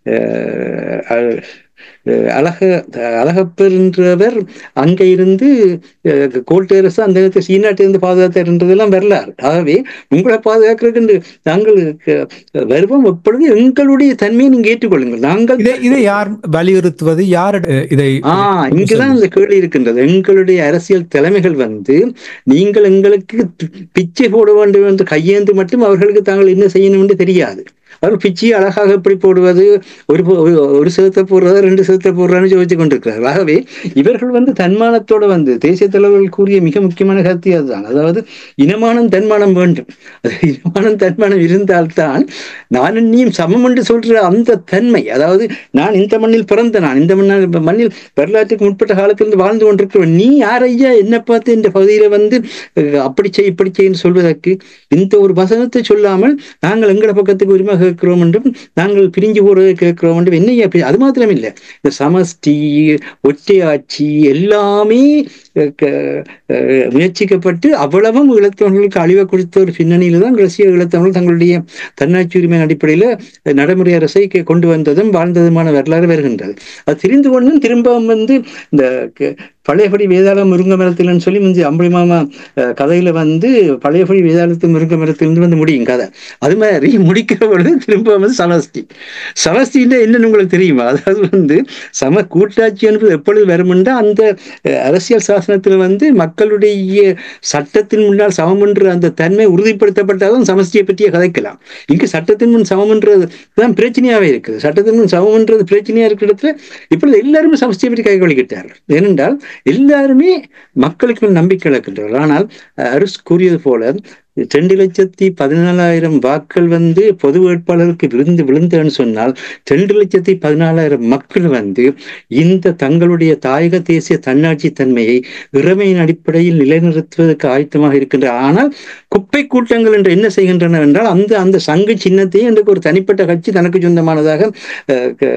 அஹ், அஹ், அஹ், அழக அழகப்பெருன்றவர் அங்க இருந்து அஹ், கோட்டை அரசு அந்த நேரத்தில் சீனாட்டிலிருந்து பாதுகாத்தார் என்றதெல்லாம் வரலாறு ஆகவே உங்களை பாதுகாக்கிறதுக்கு நாங்கள் அஹ், வருவோம் எப்பொழுது எங்களுடைய தன்மையை நீங்க ஏற்றுக்கொள்ளுங்கள் நாங்கள் இதை இதை யார் வலியுறுத்துவது யார் அஹ், இதை ஆஹ் இங்கதான் இந்த கேள்வி இருக்கின்றது எங்களுடைய அரசியல் தலைமைகள் வந்து நீங்கள் எங்களுக்கு பி- பிச்சை போட வேண்டும் என்று கையேந்து மட்டும் அவர்களுக்கு தாங்கள் என்ன செய்யணும் என்று தெரியாது அவர்கள் பிச்சையை அழகாக எப்படி போடுவது ஒரு போ- ஒரு- ஒரு சிறுத்தை போடுறதா ரெண்டு சிறுத்தை போடுறான்னு யோசிச்சு கொண்டிருக்கிறார்கள் ஆகவே இவர்கள் வந்து தன்மானத்தோட வந்து தேசிய தலைவர்கள் கூறிய மிக முக்கியமான கருத்து அதுதான் அதாவது இனமானம் தன்மானம் வேண்டும் அது இனமானம் தன்மானம் இருந்தால்தான் நானும் நீயும் சமம் என்று சொல்ற அந்த தன்மை அதாவது நான் இந்த மண்ணில் பிறந்த நான் இந்த மண்ணில் மண்ணில் வரலாற்றுக்கு முற்பட்ட காலத்திலிருந்து வாழ்ந்து கொண்டிருக்கிறவன் நீ யார் ஐயா என்ன பார்த்து இந்த பகுதியில வந்து அஹ், அப்படி செய் இப்படி செய்ன்னு சொல்வதற்கு இந்த ஒரு வசனத்தை சொல்லாமல் நாங்கள் எங்கட பக்கத்துக்கு உரிமை கேட்கிறோம் என்றும் நாங்கள் பிரிஞ்சு போறதை கேட்கிறோம் என்றும் என்னையா பி- அது மாத்திரம் இல்லை இந்த சமஷ்டி ஒற்றையாட்சி எல்லாமே அஹ், க- அஹ், முயற்சிக்கப்பட்டு அவ்வளவும் ஈழத்தவர்களுக்கு அழிவை கொடுத்த ஒரு பின்னணியில தான் ரஷ்ய ஈழத்தவர்கள் தங்களுடைய தன்னாட்சி உரிமையின் அடிப்படையில நடைமுறை அரசை கே- கொண்டு வந்ததும் வாழ்ந்ததுமான வரலாறு வருகின்றது அது தெரிந்து கொண்டும் திரும்பவும் வந்து இந்த க- பழையபடி வேதாள முருங்க மரத்தில்னு சொல்லி முந்தி அம்புலி மாமா அஹ், கதையில வந்து பழையபடி வேதாளத்து முருங்க மரத்திலிருந்து வந்து முடியும் கதை அது மாதிரி முடிக்கிற பொழுது திரும்ப வந்து சமஷ்டி சமஷ்டின்னா என்னன்னு உங்களுக்கு தெரியுமா அதாவது வந்து சம கூட்டாட்சி என்பது எப்பொழுது வருமென்றா அந்த அஹ், அரசியல் சாசனத்தில் வந்து மக்களுடைய சட்டத்தின் முன்னால் சமம் என்ற அந்த தன்மை உறுதிப்படுத்தப்பட்டாலும் சமஷ்டியை பற்றிய கதைக்கலாம் இங்கு சட்டத்தின் முன் சமம்ன்றது தான் பிரச்சனையாவே இருக்குது சட்டத்தின் முன் சமம்ன்றது பிரச்சனையா இருக்கிற இடத்துல இப்பொழுது எல்லாருமே சமஷ்டியை பற்றி கைகொள்கிட்டார்கள் ஏனென்றால் எல்லாருமே மக்களுக்கு மேல் நம்பிக்கை இழக்கின்றார்கள் ஆனால் அஹ், அருஸ் கூறியது போல ரெண்டு லட்சத்தி பதினாலாயிரம் வாக்கள் வந்து பொது வேட்பாளருக்கு விழுந்து விழுந்தன்னு சொன்னால் ரெண்டு லட்சத்தி பதினாலாயிரம் மக்கள் வந்து இந்த தங்களுடைய தாயக தேசிய தன்னாட்சி தன்மையை இறமையின் அடிப்படையில் நிலைநிறுத்துவதற்கு ஆயத்தமாக இருக்கின்ற ஆனால் குப்பை கூட்டங்கள் என்று என்ன செய்கின்றன என்றால் அந்த அந்த சங்கு சின்னத்தையே இன்றைக்கு ஒரு தனிப்பட்ட கட்சி தனக்கு சொந்தமானதாக அஹ், க-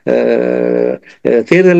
அஹ், அஹ், தேர்தல்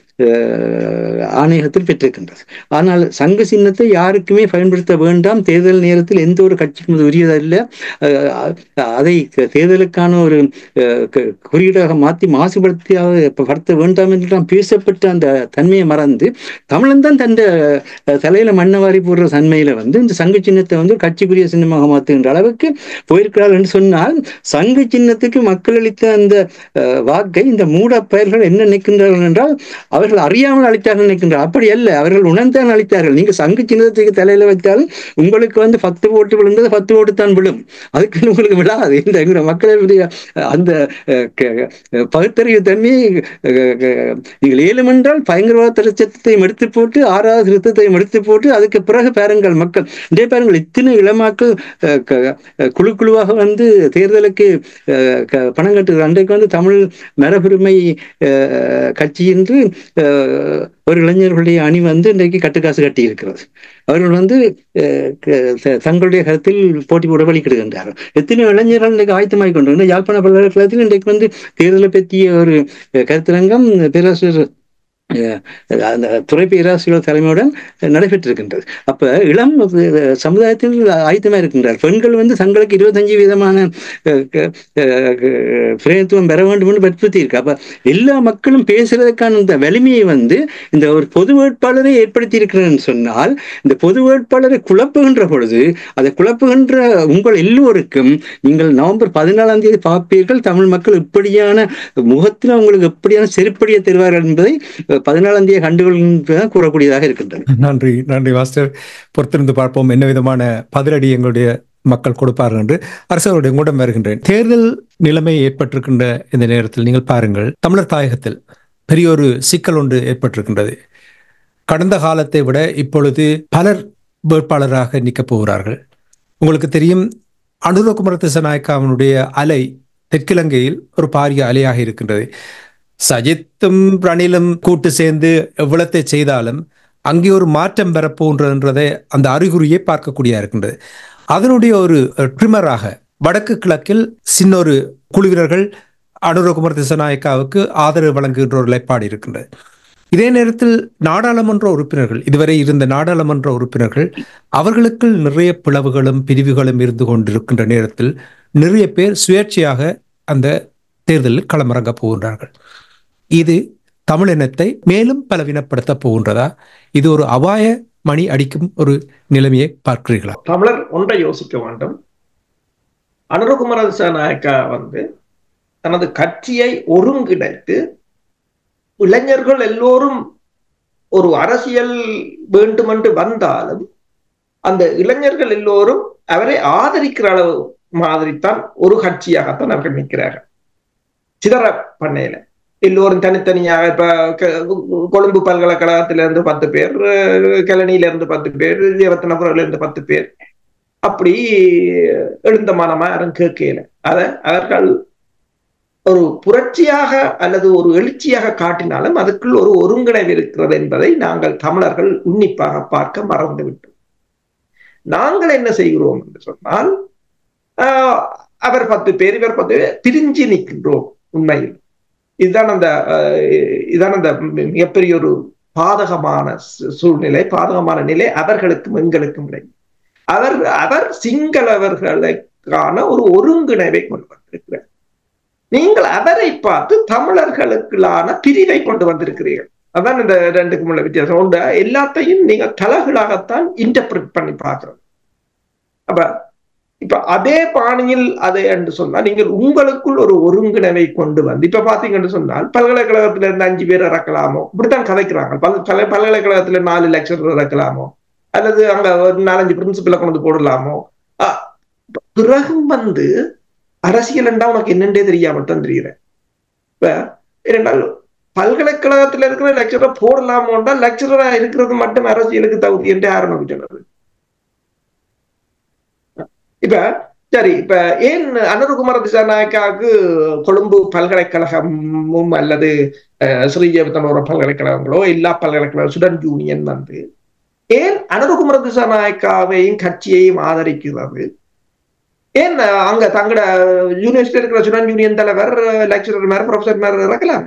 அஹ், ஆணையகத்தில் பெற்றிருக்கின்றது ஆனால் சங்க சின்னத்தை யாருக்குமே பயன்படுத்த வேண்டாம் தேர்தல் நேரத்தில் எந்த ஒரு கட்சிக்கும் அது உரியதல்ல அஹ், அதை தேர்தலுக்கான ஒரு அஹ், க- குறியீடாக மாற்றி மாசுபடுத்தியாக படுத்த வேண்டாம் என்றெல்லாம் பேசப்பட்ட அந்த தன்மையை மறந்து தமிழன் தான் தன் தலையில மண்ணை வாரி போடுற தன்மையில வந்து இந்த சங்கு சின்னத்தை வந்து ஒரு கட்சிக்குரிய சின்னமாக மாற்றுகின்ற அளவுக்கு போயிருக்கிறார் என்று சொன்னால் சங்கு சின்னத்துக்கு மக்கள் அளித்த அந்த அஹ், வாக்கை இந்த மூட பெயர்கள் என்ன நினைக்கின்றார்கள் என்றால் அவர்கள் அறியாமல் அளித்தார்கள் நினைக்கின்றார் அப்படி அல்ல அவர்கள் உணர்ந்தான் அளித்தார்கள் நீங்க சங்கு சின்னத்துக்கு தலையில வைத்தால் உங்களுக்கு வந்து பத்து ஓட்டு விழுந்தது பத்து ஓட்டு தான் விழும் அதுக்கு உங்களுக்கு விழாது இந்த எங்க மக்களுடைய அந்த அஹ், க- க- பகுத்தறிவு தன்மையை அஹ், க- நீங்கள் ஏழும் என்றால் பயங்கரவாத திருச்சத்தையும் எடுத்து போட்டு ஆறாவது திருத்தத்தையும் எடுத்து போட்டு அதுக்கு பிறகு பாருங்கள் மக்கள் இதே பாருங்கள் இத்தனை இளமாக்கள் அஹ், க- அஹ், குழு குழுவாக வந்து தேர்தலுக்கு அஹ், க- பணம் கட்டுகிறார் அன்றைக்கு வந்து தமிழ் மரபுரிமை அஹ், கட்சி என்று அஹ், ஒரு இளைஞர்களுடைய அணி வந்து இன்றைக்கு கட்டுக்காசு கட்டி இருக்கிறது அவர்கள் வந்து அஹ், க- த- தங்களுடைய கருத்தில் போட்டி போட வழிகிடுகின்றார்கள் எத்தனை இளைஞர்கள் இன்றைக்கு ஆயத்தமாகி கொண்டு யாழ்ப்பாண பல்கலைக்கழகத்தில் இன்றைக்கு வந்து தேர்தலை பற்றிய ஒரு அஹ், கருத்தரங்கம் பேராசிரியர் அஹ், அந்த துறை பேராசிரியர் தலைமையுடன் நடைபெற்றிருக்கின்றது அப்ப இளம் அஹ், சமுதாயத்தில் ஆயத்தமாக இருக்கின்றார் பெண்கள் வந்து தங்களுக்கு இருபத்தஞ்சு விதமான அஹ், க- அஹ், க- பிரதிநிதித்துவம் பெற வேண்டும் என்று வற்புறுத்தி இருக்கு அப்ப எல்லா மக்களும் பேசுறதுக்கான இந்த வலிமையை வந்து இந்த ஒரு பொது வேட்பாளரை ஏற்படுத்தி இருக்கிறேன்னு சொன்னால் இந்த பொது வேட்பாளரை குழப்புகின்ற பொழுது அதை குழப்புகின்ற உங்கள் எல்லோருக்கும் நீங்கள் நவம்பர் பதினாலாம் தேதி பார்ப்பீர்கள் தமிழ் மக்கள் இப்படியான முகத்தில் உங்களுக்கு எப்படியான செருப்படியை தருவார்கள் என்பதை அஹ், பதினாலாம் தேதி கண்டுகொள்கின்றதான் கூறக்கூடியதாக இருக்கின்றது நன்றி நன்றி மாஸ்டர் பொறுத்திருந்து பார்ப்போம் என்ன விதமான பதிலடி எங்களுடைய மக்கள் கொடுப்பார்கள் என்று அரசர்களுடைய உங்களிடம் வருகின்றேன் தேர்தல் நிலைமை ஏற்பட்டிருக்கின்ற இந்த நேரத்தில் நீங்கள் பாருங்கள் தமிழர் தாயகத்தில் பெரிய ஒரு சிக்கல் ஒன்று ஏற்பட்டிருக்கின்றது கடந்த காலத்தை விட இப்பொழுது பலர் வேட்பாளராக நிற்கப் போகிறார்கள் உங்களுக்கு தெரியும் அனுரகுமர திசநாயக்காவினுடைய அலை தெற்கிலங்கையில் ஒரு பாரிய அலையாக இருக்கின்றது சஜித்தும் ரணிலும் கூட்டு சேர்ந்து எவ்வளத்தை செய்தாலும் அங்கே ஒரு மாற்றம் பெறப்போன்றதை அந்த அறிகுறியை பார்க்கக்கூடிய இருக்கின்றது அதனுடைய ஒரு ட்ரிமராக வடக்கு கிழக்கில் சின்னொரு குழுவினர்கள் அனுரகுமார் திசநாயக்காவுக்கு ஆதரவு வழங்குகின்ற ஒரு நிலைப்பாடு இருக்கின்றது இதே நேரத்தில் நாடாளுமன்ற உறுப்பினர்கள் இதுவரை இருந்த நாடாளுமன்ற உறுப்பினர்கள் அவர்களுக்குள் நிறைய பிளவுகளும் பிரிவுகளும் இருந்து கொண்டிருக்கின்ற நேரத்தில் நிறைய பேர் சுயேட்சையாக அந்த தேர்தலில் களமிறங்க போகின்றார்கள் இது தமிழினத்தை மேலும் பலவீனப்படுத்த போகின்றதா இது ஒரு அபாய மணி அடிக்கும் ஒரு நிலைமையை பார்க்கிறீர்களா தமிழர் ஒன்றை யோசிக்க வேண்டும் அனுரகுமார திசாநாயக்கா வந்து தனது கட்சியை ஒருங்கிணைத்து இளைஞர்கள் எல்லோரும் ஒரு அரசியல் வேண்டுமென்று வந்தாலும் அந்த இளைஞர்கள் எல்லோரும் அவரை ஆதரிக்கிற அளவு மாதிரித்தான் ஒரு கட்சியாகத்தான் அவர்கள் நிற்கிறார்கள் சிதற பண்ணையில எல்லோரும் தனித்தனியாக இப்ப கொழும்பு பல்கலைக்கழகத்தில இருந்து பத்து பேர் கிளனியில இருந்து பத்து பேர் தேவத்தனபுரில இருந்து பத்து பேர் அப்படி எழுந்த மனமா யாரும் கேட்கல அத அவர்கள் ஒரு புரட்சியாக அல்லது ஒரு எழுச்சியாக காட்டினாலும் அதுக்குள் ஒரு ஒருங்கிணைவு இருக்கிறது என்பதை நாங்கள் தமிழர்கள் உன்னிப்பாக பார்க்க மறந்துவிட்டோம் நாங்கள் என்ன செய்கிறோம் என்று சொன்னால் அவர் பத்து பேர் இவர் பத்து பேர் பிரிஞ்சு நிற்கின்றோம் உண்மையில் இதுதான் அந்த இதுதான் அந்த மிகப்பெரிய ஒரு பாதகமான சூழ்நிலை பாதகமான நிலை அவர்களுக்கும் எங்களுக்கும் இடையே அவர் அவர் சிங்களவர்களுக்கான ஒரு ஒருங்கிணைவை கொண்டு வந்திருக்கிறார் நீங்கள் அவரை பார்த்து தமிழர்களுக்கான பிரிவை கொண்டு வந்திருக்கிறீர்கள் அதான் இந்த ரெண்டுக்கும் உள்ள வித்தியாசம் உண்டு எல்லாத்தையும் நீங்க தலகளாகத்தான் இன்டர்பிரட் பண்ணி பார்க்கறது அப்ப இப்ப அதே பாணியில் அது என்று சொன்னா நீங்கள் உங்களுக்குள் ஒரு ஒருங்கிணைவை கொண்டு வந்து இப்ப பாத்தீங்கன்னு சொன்னால் பல்கலைக்கழகத்துல இருந்து அஞ்சு பேர் இறக்கலாமோ இப்படித்தான் கதைக்கிறாங்க பல் பல்கலைக்கழகத்துல நாலு லட்சம் இறக்கலாமோ அல்லது அங்க ஒரு நாலஞ்சு பிரின்சிபலை கொண்டு போடலாமோ பிறகும் வந்து அரசியல் என்றா உனக்கு என்னன்றே தெரியாமல் தான் தெரிகிறேன் இப்ப இரண்டால் பல்கலைக்கழகத்துல இருக்கிற லெக்சரரை போடலாமோண்டா லெக்சரரா இருக்கிறது மட்டும் அரசியலுக்கு தகுதி என்று ஆரம்பிக்க சொன்னது இப்ப சரி இப்ப ஏன் அனுருகுமார திசாநாயக்காவுக்கு கொழும்பு பல்கலைக்கழகமும் அல்லது ஸ்ரீஜெவத்தனோர பல்கலைக்கழகங்களோ எல்லா பல்கலைக்கழகம் சுடன் யூனியன் வந்து ஏன் அனுருகுமார திசாநாயக்காவையும் கட்சியையும் ஆதரிக்கிறது ஏன் அங்க தங்கட யூனிவர்சிட்டி இருக்கிற சுடன் யூனியன் தலைவர் லெக்சரர் மேல ப்ரொஃபசர் மேல இருக்கலாம்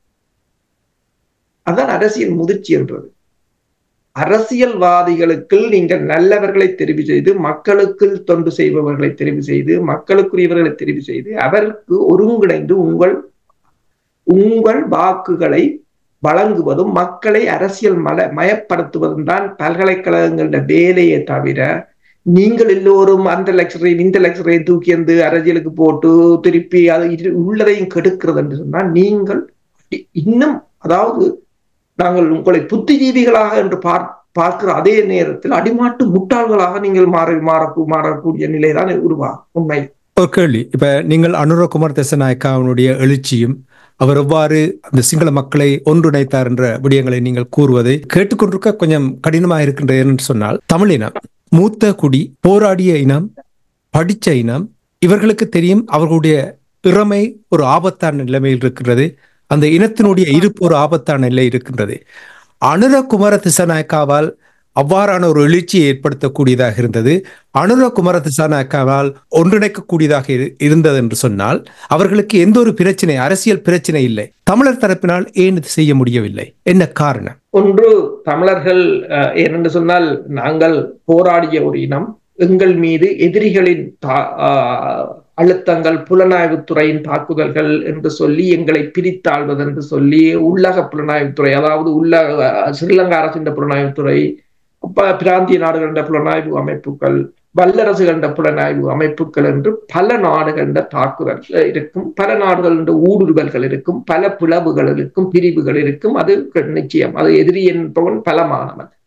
அதான் அரசியல் முதிர்ச்சி என்றது அரசியல்வாதிகளுக்கு நீங்கள் நல்லவர்களை தெரிவு செய்து மக்களுக்கு தொண்டு செய்பவர்களை தெரிவு செய்து மக்களுக்குரியவர்களை தெரிவு செய்து அவருக்கு ஒருங்கிணைந்து உங்கள் உங்கள் வாக்குகளை வழங்குவதும் மக்களை அரசியல் மல மயப்படுத்துவதும் தான் பல்கலைக்கழகங்களோட வேலையை தவிர நீங்கள் எல்லோரும் அந்த லெக்சரையும் இந்த லெக்சரையும் தூக்கி வந்து அரசியலுக்கு போட்டு திருப்பி அது உள்ளதையும் கெடுக்கிறது என்று சொன்னால் நீங்கள் இன்னும் அதாவது நாங்கள் உங்களை புத்திஜீவிகளாக என்று பார் பார்க்கிற அதே நேரத்தில் அடிமாட்டு முட்டாள்களாக நீங்கள் மாற மாற மாறக்கூடிய நிலைதான் உருவாகும் உண்மை ஒரு கேள்வி இப்ப நீங்கள் அனுரகுமார் தசநாயக்காவினுடைய எழுச்சியும் அவர் எவ்வாறு அந்த சிங்கள மக்களை ஒன்றிணைத்தார் என்ற விடயங்களை நீங்கள் கூறுவதை கேட்டுக்கொண்டிருக்க கொஞ்சம் கடினமாக இருக்கின்ற என்று சொன்னால் தமிழினம் மூத்த குடி போராடிய இனம் படிச்ச இனம் இவர்களுக்கு தெரியும் அவர்களுடைய இறமை ஒரு ஆபத்தான நிலைமையில் இருக்கிறது அந்த இனத்தினுடைய இருப்பு ஒரு ஆபத்தான நிலை இருக்கின்றது அனுர குமார திசநாயக்காவால் அவ்வாறான ஒரு எழுச்சியை ஏற்படுத்தக்கூடியதாக இருந்தது அனுர குமார திசாநாயக்காவால் ஒன்றிணைக்கக்கூடியதாக இருந்தது என்று சொன்னால் அவர்களுக்கு எந்த ஒரு பிரச்சனை அரசியல் பிரச்சனை இல்லை தமிழர் தரப்பினால் ஏன் இது செய்ய முடியவில்லை என்ன காரணம் ஒன்று தமிழர்கள் ஏனென்று சொன்னால் நாங்கள் போராடிய ஒரு இனம் எங்கள் மீது எதிரிகளின் அழுத்தங்கள் புலனாய்வுத்துறையின் தாக்குதல்கள் என்று சொல்லி எங்களை பிரித்தாழ்வது என்று சொல்லி உள்ளக புலனாய்வுத்துறை அதாவது உள்ளக ஸ்ரீலங்கா அரசின் புலனாய்வுத்துறை பிராந்திய நாடுகளின் புலனாய்வு அமைப்புகள் வல்லரசுகளின் புலனாய்வு அமைப்புகள் என்று பல நாடுகளின் தாக்குதல் இருக்கும் பல நாடுகளின் ஊடுருவல்கள் இருக்கும் பல பிளவுகள் இருக்கும் பிரிவுகள் இருக்கும் அது நிச்சயம் அது எதிரி என்பவன் பலமானவன்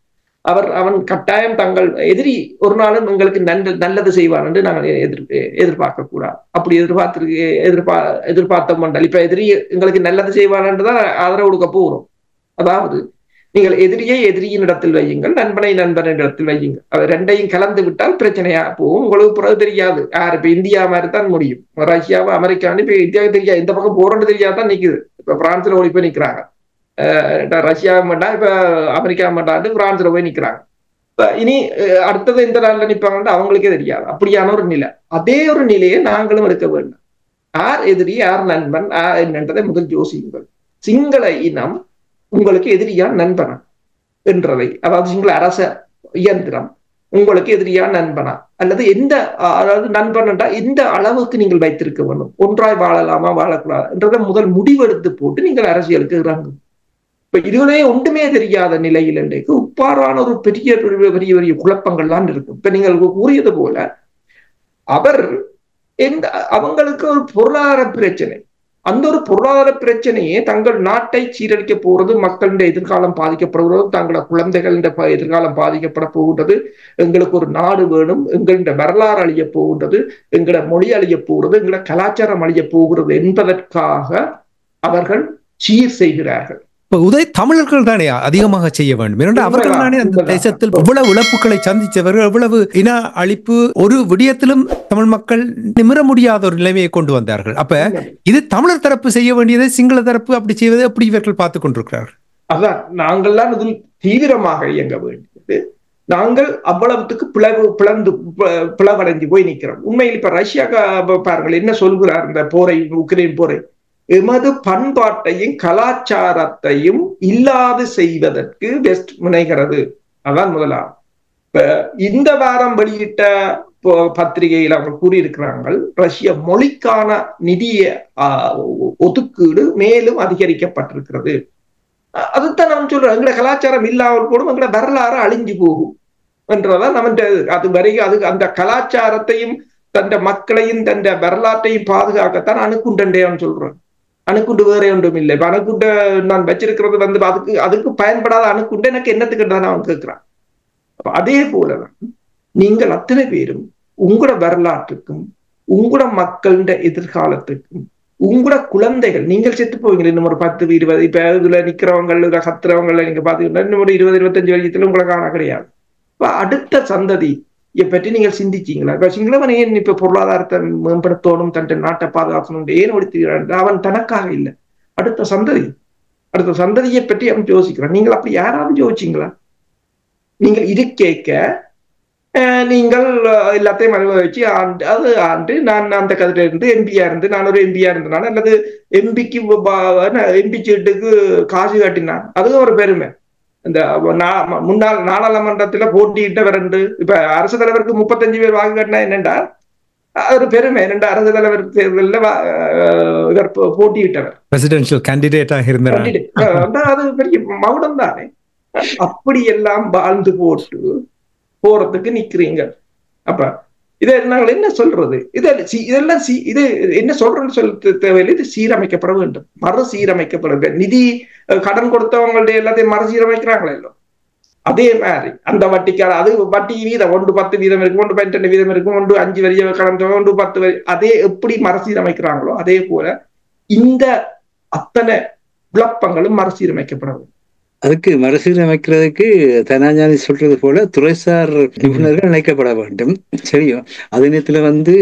அவர் அவன் கட்டாயம் தங்கள் எதிரி ஒரு நாளும் எங்களுக்கு நன்ன நல்லது செய்வான் என்று நாங்கள் எதிர் எதிர்பார்க்க கூடாது அப்படி எதிர்பார்த்து எதிர்பா எதிர்பார்த்தோம் என்றால் இப்ப எதிரி எங்களுக்கு நல்லது செய்வான் என்று தான் ஆதரவு கொடுக்க போகிறோம் அதாவது நீங்கள் எதிரியை எதிரியின் இடத்தில் வையுங்கள் நண்பனை நண்பனின் இடத்தில் வையுங்கள் அது ரெண்டையும் கலந்து விட்டால் பிரச்சனையா போகும் உங்களுக்கு பிறகு தெரியாது யார் இப்ப இந்தியா மாதிரி தான் முடியும் ரஷ்யாவை அமெரிக்கான்னு இப்ப இந்தியாவுக்கு தெரியாது இந்த பக்கம் போறோன்னு தெரியாது தான் நிக்குது இப்ப பிரான்ஸ்ல ஓடி போய் நிக்கிறாங்க ரஷ்யா மாட்டான் இப்ப அமெரிக்கா மாட்டாண்டு பிரான்ஸ்ல போய் நிக்கிறாங்க இனி அடுத்தது எந்த நாள்ல நிப்பாங்கன்னு அவங்களுக்கே தெரியாது அப்படியான ஒரு நிலை அதே ஒரு நிலையை நாங்களும் எடுக்க வேண்டும் யார் எதிரி யார் நண்பன் யார் என்னன்றதை முதல் யோசியுங்கள் சிங்கள இனம் உங்களுக்கு எதிரியா நண்பனா என்றதை அதாவது சிங்கள அரச இயந்திரம் உங்களுக்கு எதிரியா நண்பனா அல்லது எந்த அதாவது நண்பன்டா எந்த அளவுக்கு நீங்கள் வைத்திருக்க வேண்டும் ஒன்றாய் வாழலாமா வாழக்கூடாது என்றதை முதல் முடிவெடுத்து போட்டு நீங்கள் அரசியலுக்கு இறங்கும் இப்ப இதுவரை ஒன்றுமே தெரியாத நிலையில் இன்றைக்கு உப்பாறான ஒரு பெரிய பெரிய பெரிய குழப்பங்கள்லாம் இருக்கும் இப்ப நீங்கள் கூறியது போல அவர் எந்த அவங்களுக்கு ஒரு பொருளாதார பிரச்சனை அந்த ஒரு பொருளாதார பிரச்சனையே தங்கள் நாட்டை சீரழிக்க போறது மக்களுடைய எதிர்காலம் பாதிக்கப்படுகிறது தங்கள குழந்தைகளின் எதிர்காலம் பாதிக்கப்பட போகின்றது எங்களுக்கு ஒரு நாடு வேணும் எங்களுடைய வரலாறு அழிய போகின்றது எங்களோட மொழி அழிய போகிறது எங்களோட கலாச்சாரம் அழிய போகிறது என்பதற்காக அவர்கள் சீர் செய்கிறார்கள் உதய் தமிழர்கள் தானே அதிகமாக செய்ய வேண்டும் ஏனென்றால் அவர்கள் தானே அந்த தேசத்தில் எவ்வளவு இழப்புகளை சந்தித்தவர்கள் எவ்வளவு இன அழிப்பு ஒரு விடயத்திலும் தமிழ் மக்கள் நிமிர முடியாத ஒரு நிலைமையை கொண்டு வந்தார்கள் அப்ப இது தமிழர் தரப்பு செய்ய வேண்டியதை சிங்கள தரப்பு அப்படி செய்வதை அப்படி இவர்கள் பார்த்துக் கொண்டிருக்கிறார்கள் அதான் நாங்கள்லாம் இதில் தீவிரமாக இயங்க வேண்டியது நாங்கள் அவ்வளவுத்துக்கு பிளவு பிளந்து பிளவடைஞ்சு போய் நிற்கிறோம் உண்மையில் இப்ப ரஷ்யா பாருங்கள் என்ன சொல்கிறார் இந்த போரை உக்ரைன் போரை எமது பண்பாட்டையும் கலாச்சாரத்தையும் இல்லாது செய்வதற்கு வெஸ்ட் முனைகிறது அதான் முதலாம் இப்ப இந்த வாரம் வெளியிட்ட பத்திரிகையில் அவங்க கூறியிருக்கிறாங்க ரஷ்ய மொழிக்கான நிதிய ஒதுக்கீடு மேலும் அதிகரிக்கப்பட்டிருக்கிறது அதுதான் நம்ம சொல்றோம் எங்களோட கலாச்சாரம் இல்லாமல் போடும் எங்களோட வரலாறு அழிஞ்சு போகும் என்றதான் நம்ம அது வரை அது அந்த கலாச்சாரத்தையும் தந்த மக்களையும் தந்த வரலாற்றையும் பாதுகாக்கத்தான் அணுக்குண்டேன்னு சொல்றேன் அணுக்குண்டு வேற ஒன்றும் இல்லை இப்ப அணுக்குண்ட நான் வச்சிருக்கிறது வந்து அதுக்கு அதுக்கு பயன்படாத அணுக்குண்டு எனக்கு என்னத்துக்கு அவன் கேட்கிறான் அதே போலதான் நீங்கள் அத்தனை பேரும் உங்களோட வரலாற்றுக்கும் உங்களோட மக்களிட எதிர்காலத்துக்கும் உங்களோட குழந்தைகள் நீங்கள் செத்து போவீங்க இன்னும் ஒரு பத்து இருபது இப்ப இதுல நிக்கிறவங்க இதுல கத்துறவங்கள நீங்க பாத்தீங்கன்னா இன்னும் ஒரு இருபது இருபத்தஞ்சு வருஷத்துல உங்களை காண கிடையாது இப்ப அடுத்த சந்ததி இதை பற்றி நீங்கள் சிந்திச்சீங்களா இப்ப சிங்களவன் ஏன் இப்ப பொருளாதாரத்தை மேம்படுத்தணும் தன் நாட்டை பாதுகாக்கணும் ஏன் ஒழித்துகிறான் அவன் தனக்காக இல்லை அடுத்த சந்ததி அடுத்த சந்ததியை பற்றி அவன் யோசிக்கிறான் நீங்கள் அப்படி யாராவது யோசிச்சீங்களா நீங்கள் இது கேட்க நீங்கள் எல்லாத்தையும் அனுபவிச்சு ஆண்டு அது ஆண்டு நான் அந்த கதில இருந்து எம்பியா இருந்து நான் ஒரு எம்பியா இருந்தனால அல்லது எம்பிக்கு எம்பி சீட்டுக்கு காசு காட்டினான் அதுவும் ஒரு பெருமை இந்த முன்னாள் நாடாளுமன்றத்துல போட்டியிட்ட ரெண்டு இப்ப அரசு தலைவருக்கு முப்பத்தஞ்சு பேர் வாக்கு கட்டினா என்னண்டா ஒரு பெருமை ரெண்டு அரசு தலைவர் தேர்தலில் இவர் போட்டியிட்டவர் பிரசிடென்ஷியல் கேண்டிடேட்டாக இருந்தார் அது பெரிய மகுடம் தானே அப்படி எல்லாம் வாழ்ந்து போட்டு போறதுக்கு நிக்கிறீங்க அப்ப இதை நாங்கள் என்ன சொல்றது இதை இதெல்லாம் இது என்ன சொல்றேன்னு சொல்ல தேவையில்லை இது சீரமைக்கப்பட வேண்டும் மறு சீரமைக்கப்பட வேண்டும் நிதி கடன் கொடுத்தவங்களுடைய எல்லாத்தையும் மறுசீரமைக்கிறாங்களே இல்லை அதே மாதிரி அந்த வட்டிக்கார அது வட்டி வீதம் ஒன்று பத்து வீதம் இருக்கும் ஒன்று பன்னெண்டு வீதம் இருக்கும் ஒன்று அஞ்சு வரிய கடன் ஒன்று பத்து வரி அதே எப்படி மறுசீரமைக்கிறாங்களோ அதே போல இந்த அத்தனை குழப்பங்களும் மறுசீரமைக்கப்பட வேண்டும் அதுக்கு மறுசீரமைக்கிறதுக்கு தனாஞானி சொல்றது போல துறைசார் நிபுணர்கள் இணைக்கப்பட வேண்டும் சரியோ அதே நேரத்தில் வந்து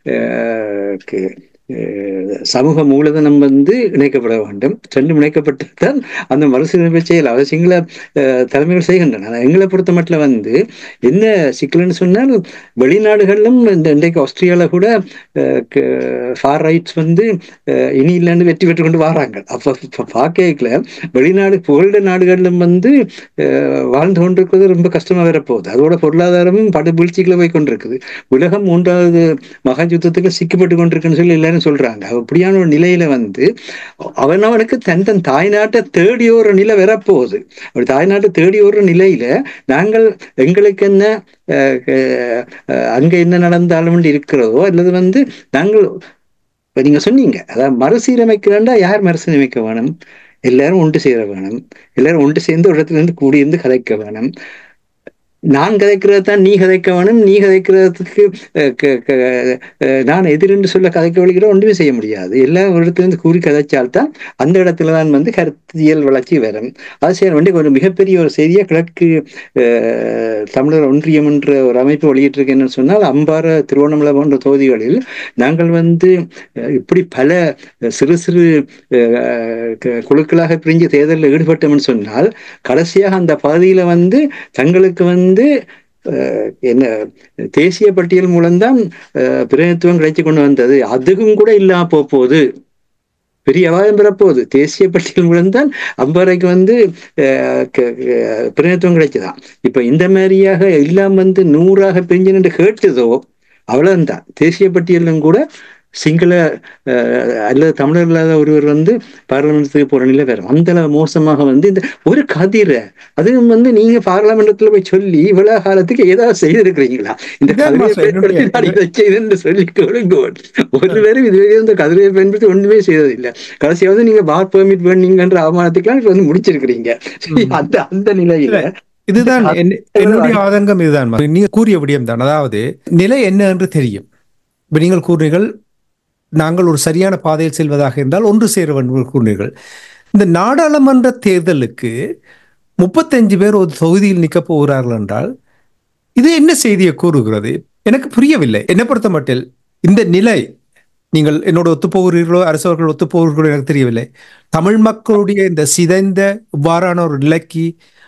சமூக மூலதனம் வந்து இணைக்கப்பட வேண்டும் ரெண்டும் இணைக்கப்பட்டுத்தான் அந்த மறுசீரமைப்பை செய்யலாம் அதை சிங்கள தலைமைகள் செய்கின்றன எங்களை பொறுத்த மட்டும் வந்து என்ன சிக்கல்னு சொன்னால் வெளிநாடுகளிலும் இந்த இன்றைக்கு ஆஸ்திரேலியாவில் கூட ஃபார் ரைட்ஸ் வந்து இனி இல்லைன்னு வெற்றி பெற்று கொண்டு வராங்க அப்போ பார்க்கல வெளிநாடு புகழ்ந்த நாடுகளிலும் வந்து வாழ்ந்து கொண்டிருக்கிறது ரொம்ப கஷ்டமாக வரப்போகுது அதோட பொருளாதாரமும் படு வீழ்ச்சிகளை போய் கொண்டிருக்குது உலகம் மூன்றாவது மகா யுத்தத்துக்கு சிக்கப்பட்டு கொண்டிருக்குன்னு சொல்லி எல்லாரும் சொல்றாங்க அப்படியான ஒரு நிலையில வந்து அவனவனுக்கு தன் தன் தாய்நாட்டை தேடி ஒரு நிலை வரப்போகுது அப்படி தாய்நாட்டை தேடி ஒரு நிலையில நாங்கள் எங்களுக்கு என்ன அங்க என்ன நடந்தாலும் இருக்கிறதோ அல்லது வந்து நாங்கள் இப்ப நீங்க சொன்னீங்க அதாவது மறுசீரமைக்கிறேன்டா யார் மறுசீரமைக்க வேணும் எல்லாரும் ஒன்று சேர வேணும் எல்லாரும் ஒன்று சேர்ந்து ஒரு இடத்துல இருந்து கூடியிருந்து கதைக்க வேணும் நான் கதைக்கிறது தான் நீ கதைக்க வேணும் நீ கதைக்கிறதுக்கு அஹ், க- க- அஹ், நான் எதிரென்று சொல்ல கதைக்க வழிகிற ஒன்றுமே செய்ய முடியாது எல்லா ஒரு இடத்துல இருந்து கூறி கதைச்சால்தான் அந்த இடத்துல தான் வந்து கருத்தியல் வளர்ச்சி வரும் அது செய்ய வேண்டிய ஒரு மிகப்பெரிய ஒரு செய்தியா கிழக்கு அஹ், தமிழர் ஒன்றியம் என்ற ஒரு அமைப்பு வெளியிட்டிருக்கு என்னன்னு சொன்னால் அம்பாறை திருவண்ணாமலை போன்ற தொகுதிகளில் நாங்கள் வந்து அஹ், இப்படி பல சிறு சிறு அஹ், க- குழுக்களாக பிரிஞ்சு தேர்தலில் ஈடுபட்டோம்னு சொன்னால் கடைசியாக அந்த பகுதியில வந்து தங்களுக்கு வந்து அஹ், என்ன தேசிய பட்டியல் மூலம்தான் அஹ், பிரதிநிதித்துவம் கிடைச்சு கொண்டு வந்தது அதுவும் கூட இல்லாம போக போகுது பெரிய அபாயம் பெறப்போகுது தேசிய பட்டியல் மூலம்தான் அம்பாறைக்கு வந்து அஹ், க- க- பிரதிநிதித்துவம் கிடைச்சதாம் இப்ப இந்த மாதிரியாக எல்லாம் வந்து நூறாக பிரிஞ்சு நின்று கேட்டதோ அவ்வளவுதான் தேசிய பட்டியலும் கூட சிங்கள அஹ், அல்லது தமிழர் இல்லாத ஒருவர் வந்து பார்லிமெண்ட்டுக்கு போற நிலை வரும் அந்த அளவு மோசமாக வந்து இந்த ஒரு கதிரை அதுவும் வந்து நீங்க பார்லிமெண்ட்ல போய் சொல்லி இவ்வளவு காலத்துக்கு ஏதாவது செய்திருக்கிறீங்களா இந்த இதான் கதிரையை மாஸ்டர், என்னுடைய- பயன்படுத்தி நான் இதை செய்தேன்னு சொல்லி கொடுங்க ஒருவரும் இதுவரை இந்த கதிரையை பயன்படுத்தி ஒண்ணுமே செய்ததில்லை கடைசியாவது நீங்க பார் பெர்மிட் பண்ணீங்கன்ற அவமானத்துக்குலாம் இப்ப வந்து முடிச்சிருக்கிறீங்க சரி, அந்த அந்த நிலையில இதுதான் என்- என்னுடைய ஆதங்கம் இதுதான் மகன். நீங்க கூறிய விடயம் தான் அதாவது நிலை என்ன என்று தெரியும் இப்ப நீங்கள் கூறினீர்கள் நாங்கள் ஒரு சரியான பாதையில் செல்வதாக இருந்தால் ஒன்று சேர வேண்டும் என்று கூறினீர்கள் இந்த நாடாளுமன்ற தேர்தலுக்கு முப்பத்தஞ்சு பேர் ஒரு தொகுதியில் நிற்கப் போகிறார்கள் என்றால் இது என்ன செய்தியை கூறுகிறது எனக்கு புரியவில்லை என்னை பொறுத்த மட்டில் இந்த நிலை நீங்கள் என்னோட ஒத்துப்போகிறீர்களோ அரசவர்கள் ஒத்துப்போகிறீர்களோ எனக்கு தெரியவில்லை தமிழ் மக்களுடைய இந்த சிதைந்த இவ்வாறான ஒரு நிலைக்கு